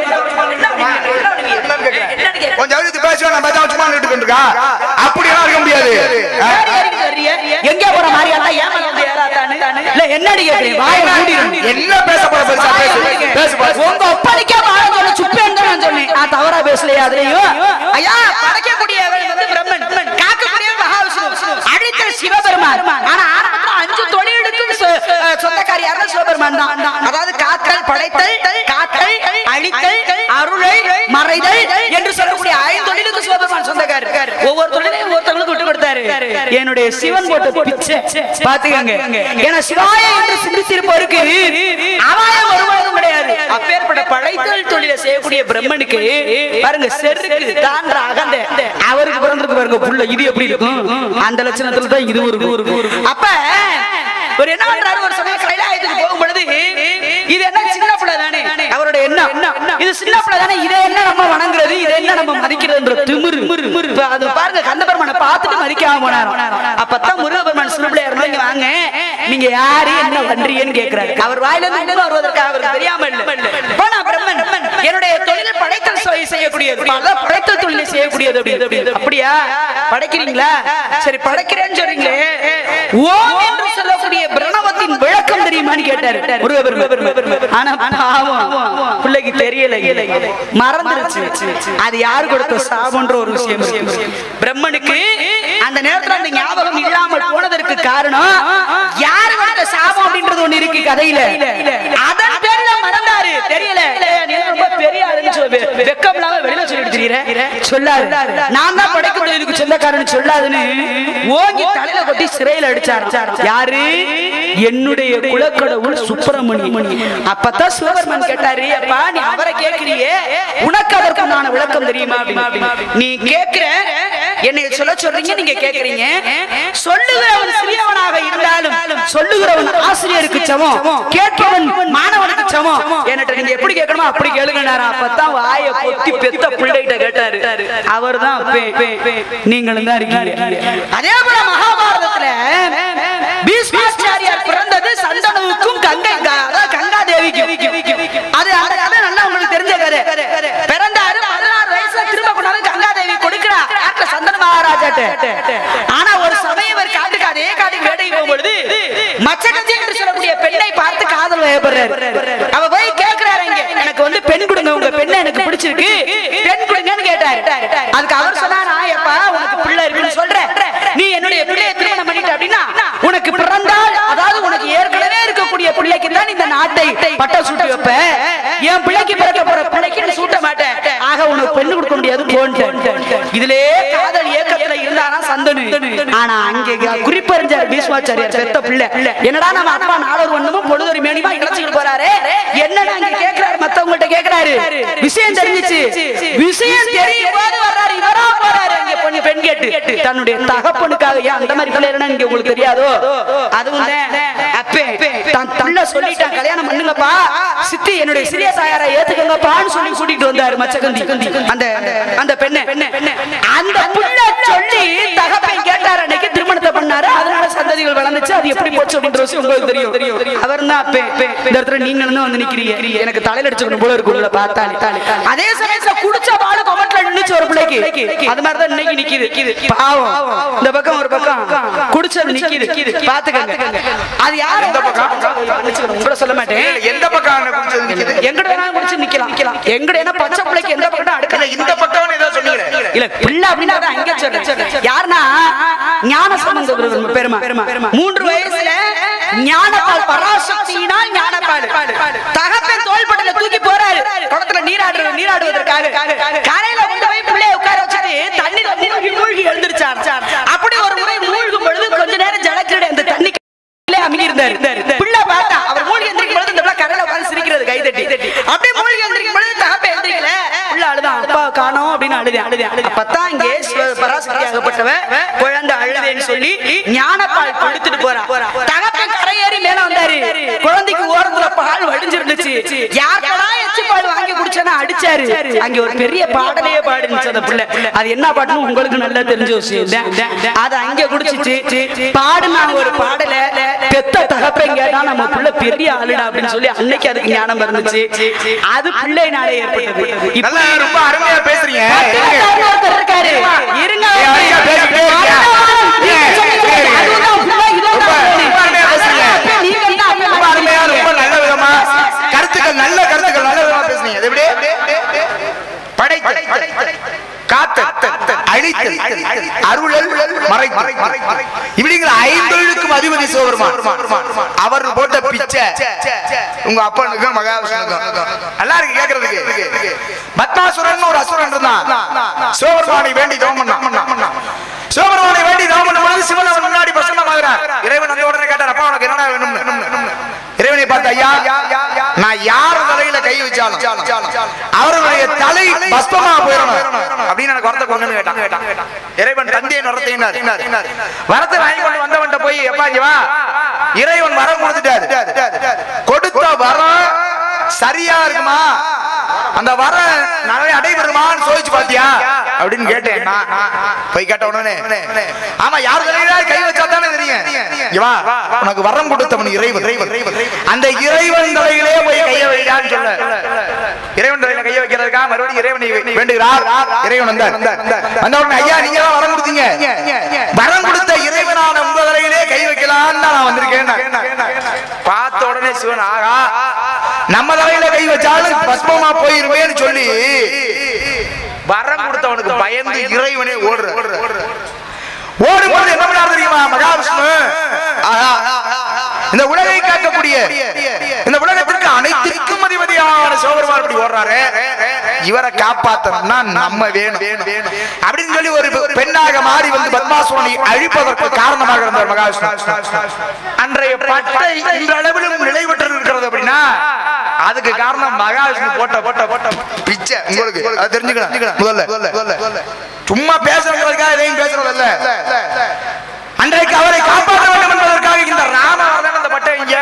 Speaker 3: கொஞ்சம் அழுத்து பேசுவேன் நம்ம தான் சும்மா நின்னுட்டு இருக்கா அப்படியெல்லாம் இருக்க முடியாது
Speaker 2: எங்க போற மாதிரியா ஏன் வந்து ஏறாத்தானு இல்ல என்னடி என்னடி கேக்குறீங்க வாயை மூடிடணும்
Speaker 3: எல்லாம் பேச போற பெருசா பேசு பேசு பேசு
Speaker 2: உங்க ஒப்படைக்க வாழ சொல்ல சுப்பேன் தான் நான் சொன்னேன் நான் தவறா பேசலையா அதுலயும் ஐயா படைக்கக்கூடியவன் வந்து பிரம்மன் காக்கக்கூடிய மகாவிஷ்ணு அழித்த சிவபெருமான் ஆனா ஆரம்பத்துல அஞ்சு தொழிலுக்கும் சொ- அஹ் சொந்தக்காரி யாருன்னா சிவபெருமான் தான் அதாவது காத்தல் படைத்தல் காத்தல் அழித்தல் அருளை மறைதல் என்று சொல்லக்கூடிய ஐந்து தொழிலுக்கு சிவபெருமான் சொந்தக்காரர் ஒவ்வொரு தொழிலையும் ஒவ்வொருத்தவங்களுக்கு விட்டு கொடுத்தாரு என்னுடைய சிவன் போட்ட பிச்சை பாத்துக்கங்க ஏன்னா சிவாய என்று சிந்தித்திருப்பவருக்கு அபாயம் வருவதும் கிடையாது அப்பேற்பட்ட படைத்தல் தொழிலை செய்யக்கூடிய பிரம்மனுக்கு பாருங்க செருக்கு தான்ற அகந்த அவருக்கு பிறந்திருக்கு பாருங்க புள்ள இது எப்படி இருக்கும் அந்த லட்சணத்துல தான் இது இருக்கும் அப்ப ஒரு என்ன பண்றாரு ஒரு சமயம் கைலாயத்துக்கு போகும் பொழுது இது என்ன சின்ன பிள்ளை தானே அவருடைய எண்ணம் இது சின்ன பிள்ளை தானே இதை என்ன நம்ம வணங்குறது இதை என்ன நம்ம மதிக்கிறதுன்ற திமிரு இப்ப அது பாருங்க கந்த பெருமானை பார்த்துட்டு மதிக்காம போனாராம் அப்பதான் முருகபெருமான் சிறுபிள்ளை இருந்தா இங்க வாங்க நீங்க யாரு என்ன பண்றீங்கன்னு கேக்குறாரு அவர் வாயில இருந்து இன்னும் வருவதற்கு அவருக்கு தெரியாம இல்ல போனா பிரம்மன் என்னுடைய தொழில் படைத்தல் செய்- செய்யக்கூடியது அதான் படைத்தல் தொழிலை செய்யக்கூடியது அப்படி- அப்படி- அப்படியா படைக்கிறீங்களா சரி படைக்கிறேன்னு சொல்றீங்களே ஓம் என்று சொல்லக்கூடிய பிரணவத்தின் விளக்கம் தெரியுமான்னு கேட்டாரு முருகபெருமான் ஆனா பாவம் பிள்ளைக்கு தெரியல மறந்துருச்சு அது யாரு கொடுத்த சாபம்ன்ற ஒரு விஷயம் இருக்கு. பிரம்மனுக்கு அந்த நேரத்துல அந்த ஞாபகம் இல்லாமல் போனதற்கு காரணம் யாரு கொடுத்த சாபம் அப்படின்றது ஒண்ணு இருக்கு கதையில அதன் பேர்ல மறந்தாரு தெரியல நீ ரொம்ப பெரிய ஆளுன்னு சொல்லு வெக்கம் இல்லாம வெளியில சொல்லிட்டு திரியிற சொல்லாது நான் தான் படைக்க இதுக்கு சொந்தக்காரன் சொல்லாதுன்னு ஓங்கி தலையில கொட்டி சிறையில அடிச்சாரு யாரு என்னுடைய குலக்கடவுள் சுப்பிரமணி அப்பதான் சிவபெருமன் கேட்டாரு அப்பா நீ அவரை கேக்குறியே உனக்கு அதற்கு நான் விளக்கம் தெரியுமா அப்படின்னு. நீ கேக்குற என்னை சொல்ல சொல்றீங்க நீங்க கேக்குறீங்க சொல்லுகிறவன் சிறியவனாக இருந்தாலும் சொல்லுகிறவன் ஆசிரியருக்கு சமம் கேட்பவன் மாணவனுக்கு சமம் என்கிட்ட நீங்க எப்படி கேட்கணுமோ அப்படி கேளுங்கனாரா அப்பதான் வாய பொத்தி பெத்த பிள்ளைகிட்ட கேட்டாரு அவர்தான் அப்பே நீங்களும் தான் இருக்கீங்க அதே போல மகாபாரதத்துல பீஷ்மாச்சாரியார் பிறந்தது சந்தனுவுக்கும் கங்கை க- அதாவது கங்கா தேவிக்கும் அது அந்த கதை நல்லா உங்களுக்கு தெரிஞ்ச கதை பிறந்தாரு பதினாறு வயசுல திரும்ப கொண்டாந்து கங்கா தேவி கொடுக்கிறா யார்கிட்ட சந்தன மகாராஜாட்ட ஆனா ஒரு சமயம் இவர் காட்டுக்கு அதே காட்டுக்கு வேட்டைக்கு போகும்பொழுது மச்சகத்தி என்று சொல்லக்கூடிய பெண்ணை பார்த்து காதல் வயப்படுறாரு அவ போய் கேக்குறாரு இங்க எனக்கு வந்து பெண் கொடுங்க உங்க பெண்ணை எனக்கு பிடிச்சிருக்கு பெண் கொடுங்கன்னு கேட்டாரு அதுக்கு அவர் சொன்னாரா எப்பா உனக்கு பிள்ளை இருக்குன்னு சொல்றேன் நீ என்னுடைய பிள்ளையை திருமணம் பண்ணிட்ட அப்படின்னா உனக்கு பிறந்தால் அதாவது உனக்கு ஏற்கனவே இருக்கக்கூடிய பிள்ளைக்கு தான் இந்த நாட்டை பட்டம் சூட்டி வைப்ப என் பிள்ளைக்கு பிறக்க போற பிள்ளைக்கு நீ சூட்ட மாட்டேன் ஆக உனக்கு பெண்ணு கொடுக்க முடியாது போன்ட்டு இதுலயே காதல் ஏக்கத்துல இருந்தானா சந்தனு ஆனா அங்க குறிப்பறிஞ்சார் பீஷ்மாச்சாரியார் பெத்த பிள்ளை என்னடா நம்ம அப்பா நாளொரு ஒண்ணுமோ பொழுதொரு மேனிமா இழைச்சிட்டு போறாரு என்னடா அங்க கேக்குறாரு மத்தவங்கள்ட்ட கேக்குறாரு விஷயம் தெரிஞ்சிச்சு விஷயம் தெரியும் போது வர்றாரு இவரா போறாரு அங்க பொண்ணு பெண் கேட்டு தன்னுடைய தகப்பனுக்காக ஏன் அந்த மாதிரி பிள்ளை இல்லைன்னா இங்க உங்களுக்கு தெரியாதோ அதுவும் தான் அப்பே தான் பிள்ளை சொல்லிட்டான் கல்யாணம் பண்ணுங்கப்பா சித்தி என்னுடைய சிறிய தாயாரை ஏத்துக்கங்கப்பான்னு சொல்லி கூட்டிட்டு வந்தாரு மச்சகந்தி அந்த அந்த பெண்ணை அந்த பிள்ளை சொல்லி தகப்பன் கேட்டாரு அன்னைக்கு திருமணத்தை பண்ணாரு அதனால சந்ததிகள் வளர்ந்துச்சு அது எப்படி போச்சு அப்படின்ற விஷயம் உங்களுக்கு தெரியும் அவர் தான் அப்பே இந்த இடத்துல நீங்களும் தான் வந்து நிக்கிறீங்க எனக்கு தலையில அடிச்சுக்கணும் போல இருக்கு உங்களை பார்த்தாலே அதே சமயத்துல குடிச்ச பாலு கொமட்ல நின்னுச்சு ஒரு பிள்ளைக்கு அது மாதிரி தான் இன்னைக்கு நிக்குது பாவம் இந்த பக்கம் ஒரு பக்கம் குடிச்சது நிக்குது பாத்துக்கங்க அது யாரு
Speaker 3: எந்த பக்கம்?
Speaker 2: உங்களை சொல்ல மாட்டேன்
Speaker 3: எந்த பக்கம் அண்ணன் குடிச்சது நிக்குது
Speaker 2: எங்கட வேணாலும் குடிச்சு நிக்கலாம் எங்கட என்ன பச்சை பிள்ளைக்கு எந்த பக்கம்
Speaker 3: இல்ல,
Speaker 2: அடுக்கல
Speaker 3: இந்த பக்கம் ஏதோ சொன்னீங்க
Speaker 2: இல்ல பிள்ளை அப்படின்னா தான் அங்க சொல்றேன் யாருன்னா ஞான சம்பந்த குருவர் பெருமா பெருமா மூன்று வயசுல ஞானப்பால் பராசக்தியினால் ஞானப்பால் தகப்பன் தோள்பட்டல தூக்கி போறாரு குளத்துல நீராடு நீராடுவதற்காக கரையில கொண்டு போய் பிள்ளைய உட்கார வச்சுட்டு தண்ணில மூழ்கி மூழ்கி எழுந்திருச்சார் அப்படி ஒரு முறை மூழ்கும் பொழுது கொஞ்ச நேரம் ஜலக்கிரடை அந்த தண்ணி அமுகி இருந்தாரு பிள்ளை பார்த்தா அவர் மூழ்கி எந்திரிக்கும் பொழுது இந்த பிள்ளை கரையில உட்கார்ந்து சிரிக்கிறது கை தட்டி அப்படியே மூழ்கி எந்திரிக்கும் பொழுது தகப்ப எந்திரிக்கல பிள்ளை அழுதான் அப்பா காணோம் அப்படின்னு அழுது அழுது அழுது அப்பதான் இங்கே சிவ- பராசக்தி ஆகப்பட்டவ குழந்தை அழுதேன்னு சொல்லி ஞானப்பால் கொடுத்துட்டு போறா தகப்பன் கரையேறி மேல வந்தாரு குழந்தைக்கு ஓரத்துல பால் வடிஞ்சிருந்துச்சு யாருக்கடா எச்சி பால் வாங்கி குடிச்சானா அடிச்சாரு அங்க ஒரு பெரிய பாடலையே பாடுச்சு அந்த பிள்ளை அது என்ன பாட்டுன்னு உங்களுக்கு நல்லா தெரிஞ்ச விஷயம் தான். அது அங்க குடிச்சிச்சு பாடுனா ஒரு பாடல பெத்த தகப்பன் கேட்டா நம்ம பிள்ளை பெரிய ஆளுடா அப்படின்னு சொல்லி அன்னைக்கு அதுக்கு ஞானம் இருந்துச்சு அது பிள்ளைனாலே ஏற்பட்டது இப்ப
Speaker 3: நல்லா ரொம்ப அருமையா பேசுறீங்க
Speaker 2: பத்திரக்காரர் ஒருத்தர் இருக்காரு. இருங்க
Speaker 3: ஏய், அருமையா பேசிட்டே இருக்கியா? ஏய், ஏய்,
Speaker 2: அதுதான் பிள்ளை, இதுதான்
Speaker 3: ரொம்ப
Speaker 2: பிள்ளை.
Speaker 3: அருமையா பேசுறீங்க.
Speaker 2: அப்ப நீங்க என்ன அப்ப
Speaker 3: இப்படிங்கிற ஐந்தொழிலுக்கும் அதிபதி சிவபெருமான் அவர் போட்ட பிச்சை உங்க அப்பனுக்கும் மகாவிஷ்ணுக்கும் நல்லா இருக்கு கேக்குறதுக்கு பத்மாசுரன் ஒரு அசுரன் இருந்தான் சிவபெருமானை வேண்டி தவம் பண்ணான் சிவபெருமானை வேண்டி தவம் பண்ணும்போது சிவன் அவன் முன்னாடி பிரசன்னமாகிறார் இறைவன் அந்த உடனே கேட்டார் அப்பா உனக்கு என்னடா வேணும்னு இறைவனை பார்த்து ஐயா நான் யார் தலையில கை வச்சாலும் அவர்களுடைய தலை பஸ்பமா போயிடணும் அப்படின்னு எனக்கு வரத்தை கொண்டு கேட்டான் இறைவன் தந்தையை வரத்தையினார் வரத்தை வாங்கி கொண்டு வந்தவன்ட்ட போய் எப்பா இங்க வா இறைவன் வரம் கொடுத்துட்டாரு கொடுத்த வரம் சரியா இருக்குமா அந்த வர நிறைய அடைபெறுமான்னு சோதிச்சு பாத்தியா அப்படின்னு கேட்டேன் நான். போய் கேட்ட உடனே ஆமா யார் தலையில கை வச்சா தானே தெரியும் இங்க வா உனக்கு வரம் கொடுத்தவன் இறைவன் இறைவன் அந்த இறைவன் தலையிலே போய் கைய வைடான்னு சொல்ல இறைவன் தலையில கைய வைக்கிறதுக்காக மறுபடியும் இறைவனை வே- வேண்டுகிறார் இறைவன் வந்தார் அந்த உடனே ஐயா நீங்க தான் வரம் கொடுத்தீங்க வரம் கொடுத்த இறைவனான உங்க தலையிலே கை வைக்கலாம்னு நான் வந்திருக்கேன் பார்த்த உடனே சிவன் ஆகா நம்ம தலையில கை வச்சாலும் பஸ்மமா போயிருவேன்னு சொல்லி வரம் கொடுத்தவனுக்கு பயந்து இறைவனே ஓடுற ஓடும்போது என்ன பண்ணாரு தெரியுமா மகாவிஷ்ணு ஆஹா, இந்த உலகை காக்கக்கூடிய இந்த உலகத்திற்கு அனைத்திற்கும் அதிபதியான சிவபெருமான் இப்படி ஓடுறாரு இவரை காப்பாத்தணும்னா நம்ம வேணும் அப்படின்னு சொல்லி ஒரு பெண்ணாக மாறி வந்து பத்மாசுரனை அழிப்பதற்கு காரணமாக இருந்தார் மகாவிஷ்ணு அன்றைய பட்டை இந்த அளவிலும் நிலை பெற்று இருக்கிறது அப்படின்னா அதுக்கு காரணம் மகாவிஷ்ணு போட்ட போட்ட போட்ட பிச்சை உங்களுக்கு அது தெரிஞ்சுக்கணும் முதல்ல சும்மா பேசுறதுக்காக எதையும் பேசுறது இல்ல அன்றைக்கு அவரை காப்பாற்ற வேண்டும் என்பதற்காக இந்த ராமன் அந்த பட்டை இங்க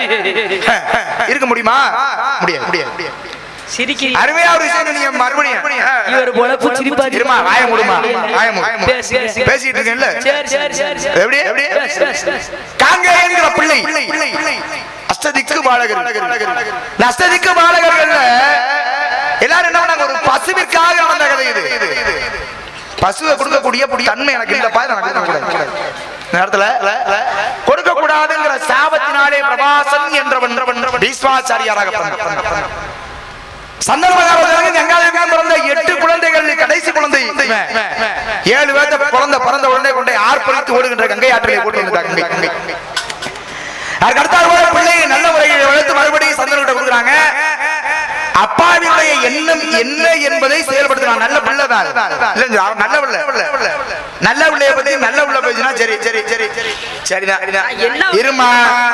Speaker 3: இருக்க முடியுமா முடியாது முடியாது
Speaker 2: சிரிக்கிறீ
Speaker 3: அருமையா ஒரு விஷயம் நீங்க மறுபடியும்
Speaker 2: இவர் பொழப்பு சிரிப்பா
Speaker 3: இருமா வாய மூடுமா வாய மூடு
Speaker 2: பேசு, பேசு.
Speaker 3: பேசிட்டு இருக்கேன்ல
Speaker 2: சரி சரி சரி சரி
Speaker 3: எப்படி எப்படி
Speaker 2: பேசு, பேசு, பேசு.
Speaker 3: காங்கேயங்கிற பிள்ளை அஷ்டதிக்கு பாலகர் இந்த அஷ்டதிக்கு பாலகர்கள்ல எல்லாரும் என்ன பண்ணாங்க ஒரு பசுவிற்காக நடந்த கதை இது பசுவை கொடுக்கக்கூடிய புடி தன்மை எனக்கு இல்லப்பா இதை நான் கொடுக்கக்கூடாது. இந்த நேரத்துல கொடுக்க கூடாதுங்கிற சாபத்தினாலே பிரபாசன் என்றவன் பீஸ்வாச்சாரியாராக பிறந்தார். சந்தர்ப்பகாலத்தில் கங்காதேவிக்கு பிறந்த எட்டு குழந்தைகள் கடைசி குழந்தை இவன். ஏழு பேர்த்த பிறந்த பிறந்த உடனே கொண்டு ஆர்ப்பரித்து ஓடுகின்ற கங்கை ஆற்றிலே போட்டு வந்தா கங்கை கங்கை அதுக்கு அடுத்த போல பிள்ளையை நல்ல முறையில் வளர்த்து மறுபடியும் சந்தர்கிட்ட கொடுக்குறாங்க அப்பாவினுடைய எண்ணம் என்ன என்பதை செயல்படுத்துறான் நல்ல பிள்ளை தான் இல்ல அவன் நல்ல பிள்ளை நல்ல பிள்ளைய பத்தி நல்ல உள்ள பேசினா சரி சரி சரி சரி சரிதான்
Speaker 2: நான் என்ன
Speaker 3: சரிதான் இருமா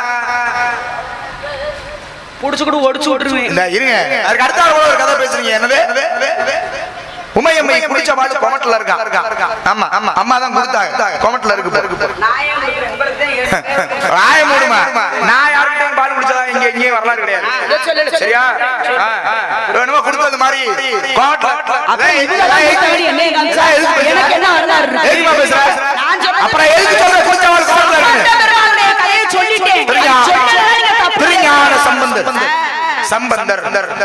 Speaker 2: புடிச்சு கூட ஒடிச்சு விட்டுருவேன்
Speaker 3: இல்ல இருங்க அதுக்கு அடுத்த ஆள் கூட ஒரு கதை பேசுறீங்க என்னது உமையம்மை குடிச்ச பால் கொமட்டில் இருக்கா ஆமா ஆமா அம்மா தான் கொடுத்தாங்க கொமட்டில் இருக்கு பாரு. ராய மூடுமா நான் யார்கிட்டயும் பால் குடிச்சதா இங்க இங்கே வரலாறு கிடையாது சரியா ஆ, ஆ. வேணுமா கொடுத்தது மாதிரி கொமட்டில்.
Speaker 2: அப்ப
Speaker 3: அதான்
Speaker 2: இதெல்லாம்
Speaker 3: எதுக்கு-
Speaker 2: தாண்டி என்னைய காமிச்சா,
Speaker 3: அதான் எதுக்கு பேசுற?
Speaker 2: எனக்கு என்ன வரலாறு இருக்கு?
Speaker 3: எதுக்குமா பேசுற?
Speaker 2: நான் சொன்னது
Speaker 3: அப்புறம் எதுக்கு சொல்ற குடிச்ச பால் கொமட்டில் இருக்கு
Speaker 2: பெருமாளுடைய கதையை சொல்லிட்டேன்.
Speaker 3: திருஞா-
Speaker 2: சொன்னதெல்லாம் நீங்க தப்பு
Speaker 3: திருஞான
Speaker 2: பண்ணிட்டீங்க.
Speaker 3: சம்பந்தர் சம்பந்தர்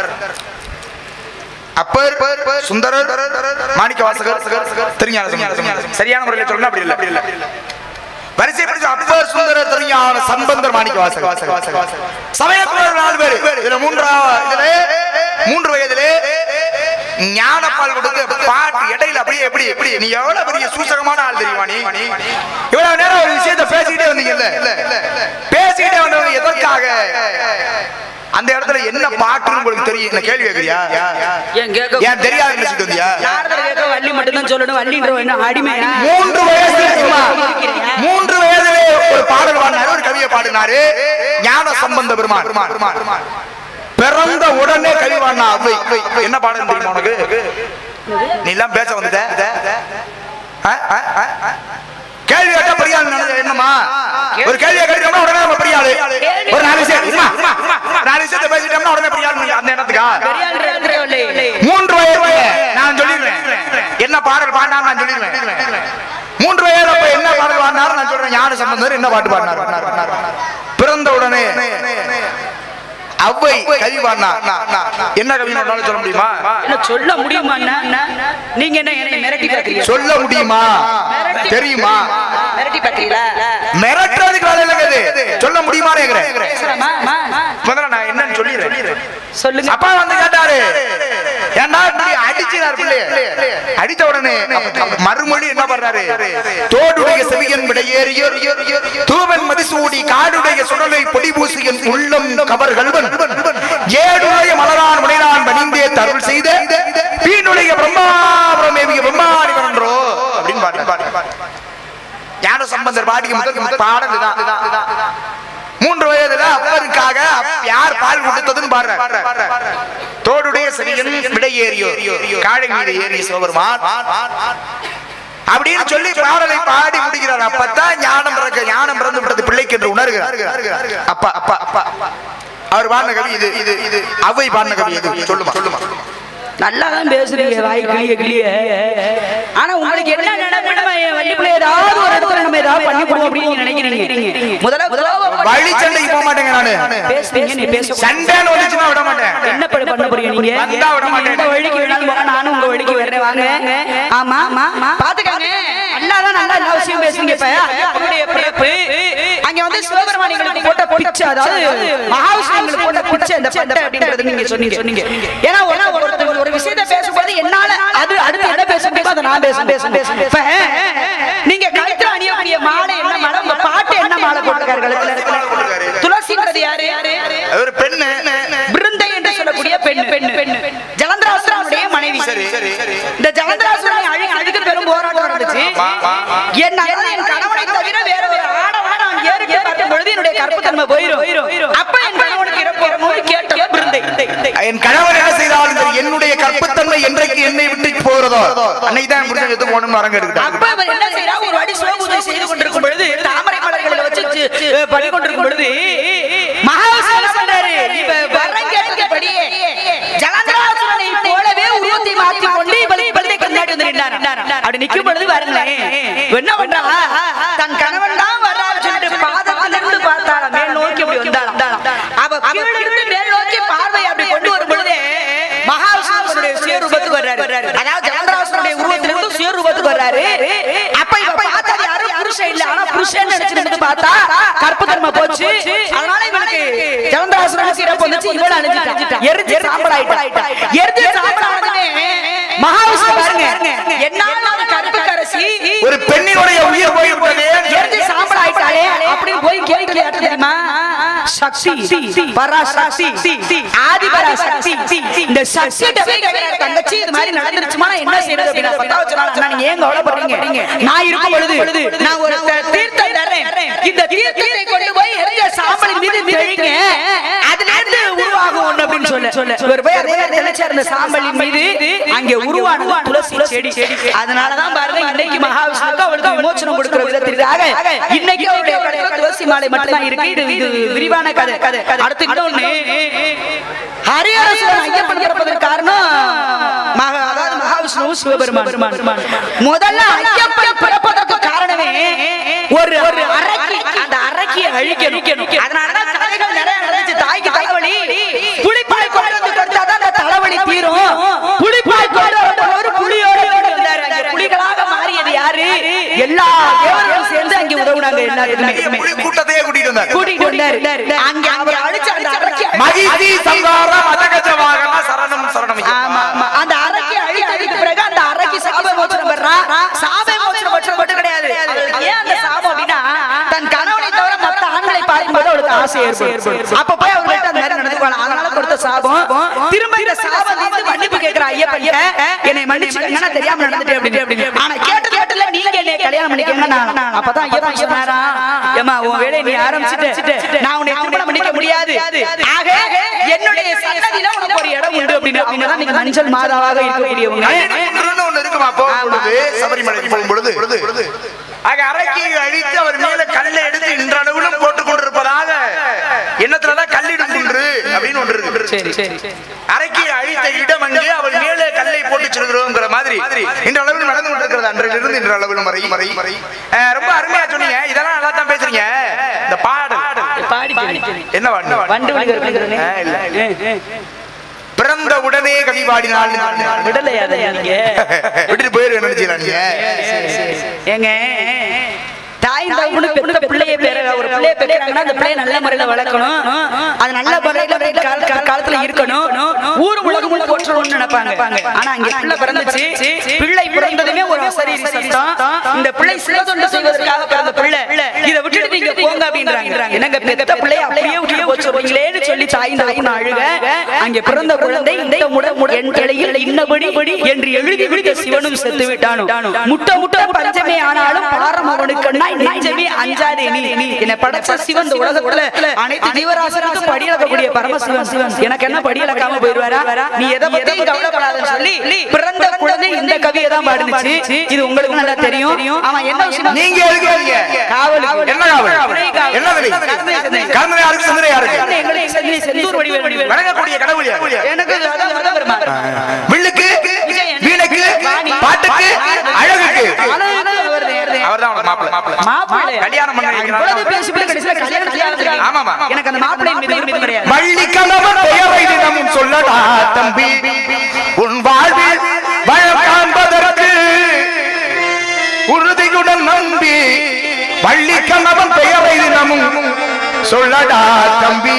Speaker 3: அப்பர் சுந்தரர் மாணிக்க வாசகர் திருஞான சம்பந்தர். சரியான முறையில் சொல்லணும் அப்படி இல்ல அப்படி இல்ல வரிசை பிடிச்ச அப்பர் சுந்தரர் திருஞான சம்பந்தர் மாணிக்க வாசகர் சமயக்குழு நாலு பேர் இதுல மூன்றாவது இதுல மூன்று வயதிலே ஞானப்பால் கொடுத்து பாட்டு இடையில அப்படியே எப்படி எப்படி நீ எவ்வளவு பெரிய சூசகமான ஆள் தெரியுமா நீ இவ்வளவு நேரம் ஒரு விஷயத்தை பேசிக்கிட்டே வந்தீங்கல்ல பேசிக்கிட்டே வந்தவங்க எதற்காக அந்த இடத்துல என்ன பாட்டுன்னு உங்களுக்கு தெரியும் என்ன கேள்வி கேட்கறியா
Speaker 2: ஏன் கேட்க
Speaker 3: ஏன் தெரியாது நினைச்சிட்டு வந்தியா
Speaker 2: யார்கிட்ட கேட்க வள்ளி மட்டும்தான் சொல்லணும் வள்ளின்ற என்ன அடிமையா
Speaker 3: மூன்று வயசுல சும்மா, மூன்று வயதிலே ஒரு பாடல் பாடினாரு ஒரு கவியை பாடினாரு ஞான சம்பந்த பெருமான் பிறந்த உடனே கவி பாடினா அவ்வை என்ன பாடல் தெரியுமா உனக்கு நீ எல்லாம் பேச வந்துட்ட ஆ, ஆ, ஆ, ஆ. கேள்வி கேட்டா பெரியாள் நினைச்ச என்னமா ஒரு கேள்வியை கேட்டோம்னா உடனே நம்ம பெரியாளு ஒரு நாலு விஷயம் இருமா, இருமா, இருமா. நாலு விஷயத்தை பேசிட்டோம்னா உடனே பெரியாள் அந்த இடத்துக்கா
Speaker 2: பெரியாள்ன்ற இடத்துல இல்லை.
Speaker 3: மூன்று வயது நான் சொல்லிடுவேன் என்ன பாடல் பாடினார் நான் சொல்லிடுவேன் மூன்று வயது அப்ப என்ன பாடல் பாடினார் நான் சொல்றேன் ஞான சம்பந்தர் என்ன பாட்டு பாடினார் பிறந்த உடனே அவ்வை கவி பாடினார் என்ன கவி ஒன்னாலும் சொல்ல முடியுமா
Speaker 2: என்ன சொல்ல முடியுமா அண்ணா? நீங்க என்ன என்னை மிரட்டி பாக்குறீங்க
Speaker 3: சொல்ல முடியுமா தெரியுமா
Speaker 2: மிரட்டி பாக்குறீங்களா
Speaker 3: மிரட்டுறதுக்கு வேலை இல்லைங்க இது சொல்ல முடியுமா கேக்குறேன்
Speaker 2: பேசுறேம்மா, மா, மா.
Speaker 3: முதல்ல நான் என்னன்னு சொல்லிடுறேன்
Speaker 2: சொல்லுங்க
Speaker 3: அப்பா வந்து கேட்டாரு ஏன்னா இப்படி அடிச்சினார் பிள்ளைய அடித்த உடனே அப்ப மறுமொழி என்ன பண்றாரு தோடுடைய செவியன் விடையேறிய தூவன் மதிசூடி காடுடைய சுடலை பொடி பூசியன் உள்ளம் கவர் கல்வன் ஏடுடைய மலரான் முனைதான் பணிந்தே தருள் செய்த பீனுடைய பிரம்மாபுரம் ஏவிய பிரம்மாடிவன் என்றோ அப்படின்னு பாட்டு ஞான சம்பந்தர் பாடிய முதல் பாடல் இதான் இதான், இதான், இதான். மூன்று வயதுல அப்பருக்காக அப்- யார் பால் கொடுத்ததுன்னு பாடுற தோடுடைய செவியன் விடையேறியோ காழை மீது ஏறிய சிவபெருமான் அப்படின்னு சொல்லி பாடலை பாடி முடிக்கிறார் அப்பதான் ஞானம் பிறக்க ஞானம் பிறந்து விட்டது பிள்ளைக்கு என்று உணர்கிறார் அப்பா அப்பா அப்பா அவர் பாடின கவி இது இது இது அவை பாடின கவி இது சொல்லுமா சொல்லுமா
Speaker 2: நல்லா தான் பேசுறீங்க வாய் கிளிய கிளிய ஆனா உங்களுக்கு என்ன நினைப்பு நம்ம வள்ளிப்புள்ள ஏதாவது ஒரு இடத்துல நம்ம ஏதாவது பண்ணி போவோம் அப்படின்னு நினைக்கிறீங்க முதல்ல முதல்ல
Speaker 3: வழி சண்டைக்கு போக மாட்டேங்க நானு
Speaker 2: பேசுறீங்க நீ பேச
Speaker 3: சண்டைன்னு வந்துச்சுன்னா விட மாட்டேன்
Speaker 2: என்ன பண்ண பண்ண போறீங்க நீங்க
Speaker 3: வந்தா விட மாட்டேன்.
Speaker 2: இந்த வழிக்கு வேணாலும் போங்க நானும் உங்க வழிக்கு வர்றேன் வாங்க ஆமா ஆமா பாத்துக்கங்க அண்ணாதான் நல்லா எல்லா விஷயம் பேசுறீங்க இப்ப ஐயப்பனுடைய பிறப்பு அங்க வந்து சிவபெருமானிகளுக்கு போட்ட பிச்சை அதாவது மகாவிஷ்ணுங்களுக்கு போட்ட பிச்சை இந்த பட்டை அப்படின்றது நீங்க சொன்னீங்க சொன்னீங்க ஏன்னா ஒரு ஒருத்தர் ஒரு விஷயத்தை பேசும்போது என்னால அது அடுத்து எதை பேச முடியுமோ அதை நான் பேச பேச பேச இப்ப நீங்க கழுத்துல அணியக்கூடிய மாலை என்ன மாலை உங்க பாட்டு என்ன மாலை போட்டிருக்காரு கழுத்துல துளசின்றது யாரு
Speaker 3: ஒரு பெண்ணு
Speaker 2: பிருந்தை என்று சொல்லக்கூடிய பெண் பெண் பெண் ஜலந்தராசுரனுடைய மனைவி
Speaker 3: சரி, சரி, சரி.
Speaker 2: இந்த ஜலந்தராசுரனை அழி அழுது பெரும் போராட்டம் நடந்துச்சு என் அண்ணன் என் கணவனை தவிர வேற ஒரு ஆடவனை நான் ஏறிட்டு பார்க்கும் பொழுது என்னுடைய கற்புத்தன்மை போயிரும் அப்ப என் கணவனுக்கு இறப்பு வரும்போது கேட்டது பிருந்தை
Speaker 3: என் கணவர் என்ன செய்தாலும் சரி, என்னுடைய கற்புத்தன்மை என்றைக்கு என்னை விட்டு போகிறதோ அன்னைக்கு தான் புரிஞ்சு எடுத்து போகணும்னு அரங்க
Speaker 2: அப்ப அவர் என்ன செய்யறா ஒரு வாடி சிவபூஜை செய்து கொண்டிருக்கும் பொழுது தாமரை மலர்களை வச்சு சி- பண்ணி கொண்டிருக்கும் பொழுது மகாவிஷ்ணு சொல்றாரு இப்ப வரம் கேட்கபடியே ஜலந்தராசுரனை போலவே உருவத்தை மாற்றி கொண்டு இவளை இவளை கொண்டாடி வந்து நின்றார் அப்படி நிக்கும் பொழுது பாருங்களேன் என்ன பண்றா தன் கணவன் தான் வர்றாரு சொல்லிட்டு பாதத்திலிருந்து பார்த்தாளா மேல் நோக்கி அப்படி வந்தாளாம் அவ கீழே இருந்து மேல் நோக்கி பார்வை அப்படி கொண்டு வரும் பொழுதே மகாவிஷ்ணுடைய சுயரூபத்துக்கு வர்றாரு அதாவது ஜலந்தராசுரனுடைய உருவத்திலிருந்து சுயரூபத்துக்கு வர்றாரு அப்ப இவ பார்த்தது யாரும் புருஷன் இல்ல ஆனா புருஷன் நினைச்சிட்டு பார்த்தா கற்பு தர்ம போச்சு அதனால இவனுக்கு ஜலந்தராசுரனுக்கு இறப்பு வந்துச்சு இவள அழிஞ்சிட்டா எரிஞ்சு சாம்பல் ஆயிட்டா எரிஞ்சு சாம்பல் ஆனதுமே மகாவிஷ்ணு பாருங்க என்னால கருப்பு கரசி
Speaker 3: ஒரு பெண்ணினுடைய உயிர் போய்விட்டதே
Speaker 2: எரிஞ்சு சாம்பல் ஆயிட்டாளே அப்படின்னு போய் கேள்வி கேட்டு தெரியுமா சக்தி பராசக்தி ஆதி பராசக்தி இந்த சக்தி தங்கச்சி இது மாதிரி நடந்துருச்சுமா நான் என்ன செய்யறது அப்படின்னு பத்தா வச்சுனாலும் அண்ணா, நீங்க ஏன் கவலைப்படுறீங்க நான் இருக்கும் பொழுது நான் ஒரு த- தீர்த்தம் தரேன் இந்த தீர்த்தத்தை கொண்டு போய் எரிஞ்ச சாம்பலின் மீது தெளிங்க அதுல இருந்து உருவாகும் ஒண்ணு அப்படின்னு சொல்ல சொல்ல ஒரு போய் அதே தெளிச்ச அந்த சாம்பலின் மீது அங்கே உருவானது துளசி செடி அதனாலதான் பாருங்க இன்னைக்கு மகாவிஷ்ணுக்கு அவளுக்கு விமோச்சனம் கொடுக்கிற விதத்திற்காக இன்னைக்கு அவருடைய கடையில துளசி மாலை மட்டும்தான் இருக்கு இது இது விரிவான கதை கதை அடுத்து இன்னொன்னு ஹரிஹரசுரன் ஐயப்பன் பிறப்பதற்கு காரணம் மகா- அதாவது மகாவிஷ்ணு சிவபெருமான் முதல்ல ஐயப்பன் பிறப்பதற்கு காரணமே ஒரு ஒரு அரக்கி அந்த அரக்கியை அழிக்கணும் அதனாலதான் கதைகள் நிறைய நடந்துச்சு தாய்க்கு தலைவலி புளிப்பால் கொண்டு வந்து கொடுத்தாதான் அந்த தலைவலி தீரும் புளிப்பால் கொண்டு வரும்போது புலியோட ஓடி வந்தாரு அங்கே புலிகளாக மாறியது யாரு எல்லா தேவர்களும் சேர்ந்து அங்கே உதவுனாங்க எல்லாருக்குமே
Speaker 3: புலி கூட்டத்தையே கூட்டிட்டு வந்தார்
Speaker 2: கூட்டிட்டு வந்தாரு அங்க அவர் அழிச்ச அந்த அரக்கி
Speaker 3: மகிழ்ச்சி சங்காரம் அதகஜ வாகன சரணம் சரணம்
Speaker 2: ஆமா ஆமா அந்த அரக்கி அழித்ததுக்கு பிறகு அந்த அரக்கி சாப மோச்சனம் பெறா சாப மோச்சனம் மட்டும் மட்டும் கிடையாது அவளுக்கு ஏன் அந்த சாபம் அப்படின்னா தன் கணவனை தவிர மத்த ஆண்களை பார்க்கும்போது அவளுக்கு ஆசை ஏற்படும் அப்ப போய் அவர்கிட்ட அந்த மாதிரி நடந்துக்குவாங்க அதனால கொடுத்த சாபம் திரும்ப இந்த சாபம் வந்து மன்னிப்பு கேட்கிற ஐயப்பன் என்னை மன்னிச்சுக்கங்க நான் தெரியாம நடந்துட்டேன் அப்படின்னு அப்படின்னு ஆனா கேட்டு கேட்டுல நீங்க என்னை கல்யாணம் பண்ணிக்கங்க நான் அப்பதான் ஐயப்பன் சொன்னாரா ஏமா உன் வேலையை நீ ஆரம்பிச்சுட்டு நான் உன்னை திருமணம் பண்ணிக்க முடியாது ஆக என்னுடைய சன்னதியில உனக்கு ஒரு இடம் உண்டு அப்படின்னு அவங்க தான் நீங்க மஞ்சள் மாதாவாக இருக்கக்கூடியவங்க
Speaker 3: நன்றின்னு ஒண்ணு இருக்குமா போகும் பொழுது சபரிமலைக்கு போகும் பொழுது ஆக அரைக்கை அழித்து அவர் மேல கல்லை எடுத்து இன்றளவிலும் போட்டுக் கொண்டிருப்பதாக எண்ணத்துலதான் கல்லிடும் குன்று அப்படின்னு ஒன்று இருக்கு
Speaker 2: சரி சரி
Speaker 3: அரைக்கை அழித்த இடம் அங்கே அவள் மேலே கல்லை போட்டு செல்கிறோங்கிற மாதிரி இன்றளவிலும் நடந்து கொண்டிருக்கிறது அன்றிலிருந்து இன்றளவிலும் வரை வரை வரை அஹ், ரொம்ப அருமையா சொன்னீங்க இதெல்லாம் நல்லா தான் பேசுறீங்க இந்த பாடல்
Speaker 2: பாடி பாடி
Speaker 3: என்ன பாட்டு
Speaker 2: வண்டு விழுகிறது
Speaker 3: ஆ, இல்ல. பிறந்த உடனே கவி பாடினாள்
Speaker 2: விடலையா அதை நீங்க
Speaker 3: விட்டுட்டு போயிரு நினைச்சீங்களா நீங்க
Speaker 2: ஏங்க தாய் தகவனு பெத்த பிள்ளைய பேர ஒரு பிள்ளைய பெற்றாங்கன்னா அந்த பிள்ளைய நல்ல முறையில வளர்க்கணும் அது நல்ல முறையில கால- கால- காலத்துல இருக்கணும் ஊர் உலகம் போற்றணும்னு நினைப்பாங்க ஆனா அங்க பிள்ளை பிறந்துச்சு பிள்ளை பிறந்ததுமே ஒரு அசரீரி சத்தம் இந்த பிள்ளை சிவதொண்டு செய்வதற்காக பிறந்த பிள்ளை இதை விட்டுட்டு நீங்க போங்க அப்படின்றாங்க என்னங்க பெத்த பிள்ளைய அப்படியே விட்டு போச்சு சொல்றீங்களேன்னு சொல்லி தாய் தாயின் அழுக அங்க பிறந்த குழந்தை இந்த முட முட என் தலையில் இன்னபடி என்று எழுதி விடுத்த சிவனும் செத்து விட்டானோ முட்ட முட்ட பஞ்சமே ஆனாலும் பாரம் அவனுக்கு நெஞ்சமே அஞ்சாதே நீ என்னை படைச்ச சிவன் இந்த உலகத்துல அனைத்து ஜீவராசனுக்கும் படியளக்கக்கூடிய பரமசிவன் சிவன் எனக்கு என்ன படியளக்காம போயிருவாரா நீ எதை பத்தியும் கவலைப்படாதன்னு சொல்லி பிறந்த குழந்தை இந்த கவியை தான் பாடுனுச்சு இது உங்களுக்கு நல்லா தெரியும் அவன் என்ன விஷயம்
Speaker 3: நீங்க எதுக்கு வரீங்க?
Speaker 2: காவல்
Speaker 3: என்ன காவல் என்ன விலை கர்மனை யாருக்கு சிந்தனை யாருக்கு
Speaker 2: எங்களை செந்தில் செந்தூர் வடிவேல்
Speaker 3: வணங்கக்கூடிய கடவுள் யார்?
Speaker 2: எனக்கு அதான் வரத பெருமாள்.
Speaker 3: வில்லுக்கு வீணைக்கு பாட்டுக்கு அழகுக்கு அவர்தான் அவனோட மாப்பிள்ளை
Speaker 2: மாப்பிள்ளை.
Speaker 3: கல்யாணம் பண்ண வைக்கிறான்.
Speaker 2: இவ்வளவு பேசி பேசி கடைசியில கல்யாணம் செய்யாதுங்க.
Speaker 3: ஆமாமா.
Speaker 2: எனக்கு அந்த மாப்பிள்ளை மீது விருப்பம் கிடையாது
Speaker 3: வள்ளி கணவன் பெயரை தினமும் சொல்லடா தம்பி உன் வாழ்வில் வளம் காண்பதற்கு உறுதியுடன் நம்பி வள்ளி கணவன் பெயரை தினமும் சொல்லடா தம்பி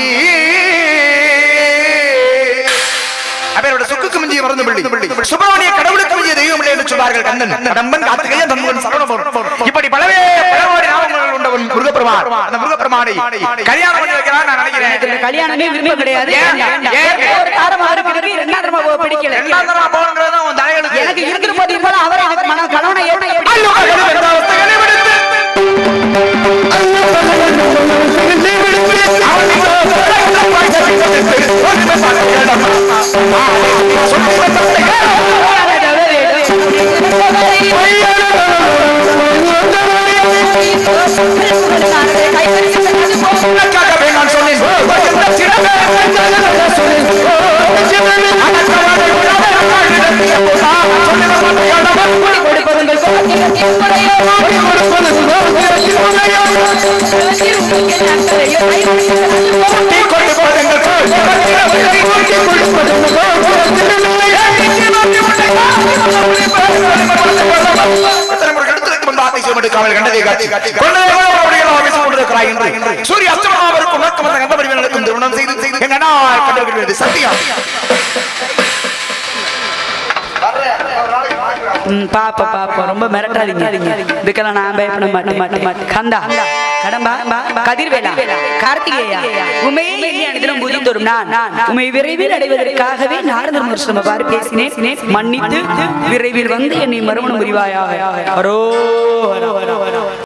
Speaker 3: அவரோட சுக்குக்கு மிஞ்சிய மறந்து பிள்ளை சுப்பிரமணிய கடவுளுக்கு மிஞ்சிய தெய்வம் இல்லை என்று சொல்வார்கள் கண்ணன் கடம்பன் கார்த்திகேயன் தன்முகன் சரவணபவன் இப்படி பலவே பலவோடி நாமங்கள் கொண்டவன் முருகப்பெருமான் அந்த முருகப்பெருமானை கல்யாணம் பண்ணி வைக்கிறான் நான்
Speaker 2: எனக்கு
Speaker 3: நினைக்கிறேன்
Speaker 2: இந்த கல்யாணமே விருப்பம் கிடையாது
Speaker 3: ஏன்?
Speaker 2: வேண்டாம்.
Speaker 3: ஏன்?
Speaker 2: ஒரு தாரமா இருக்கிறது ரெண்டாவது தரமா பிடிக்கல
Speaker 3: ரெண்டாம் தரம் போகணுங்கிறது தான் உன் தலையெழுத்து.
Speaker 2: எனக்கு இருக்கிற போது இருந்தாலும் அவரை அவர் மன கணவனை எப்படி எப்படி
Speaker 3: ஐயோ, கடவுள் எந்த அவஸ்தைகளை விடுத்து. அவன் உனக்காகவே நான் சொன்னேன் எந்த சிறந்த சூரிய அஸ்தமனாவிற்கும் உனக்கும் அந்த கண்டபடி நடக்கும் திருமணம் செய்து செய்து எங்க அண்ணா கண்டுபிடிக்கிறது சத்தியம்
Speaker 2: ம், பாப்பா பாப்பா ரொம்ப மிரட்டாதீங்க இதுக்கெல்லாம் நான் பயப்பட மாட்டேன் மாட்டேன் மாட்டேன் கந்தா கடம்பா கதிர்வேலா கார்த்திகேயா உமையே எண்ணி அனுதினம் புதிந்தோறும் நான் உமை விரைவில் அடைவதற்காகவே நாரதர் முருஷம பாரு பேசினேன் மன்னித்து விரைவில் வந்து என்னை மறுமணம் புரிவாயாக அரோ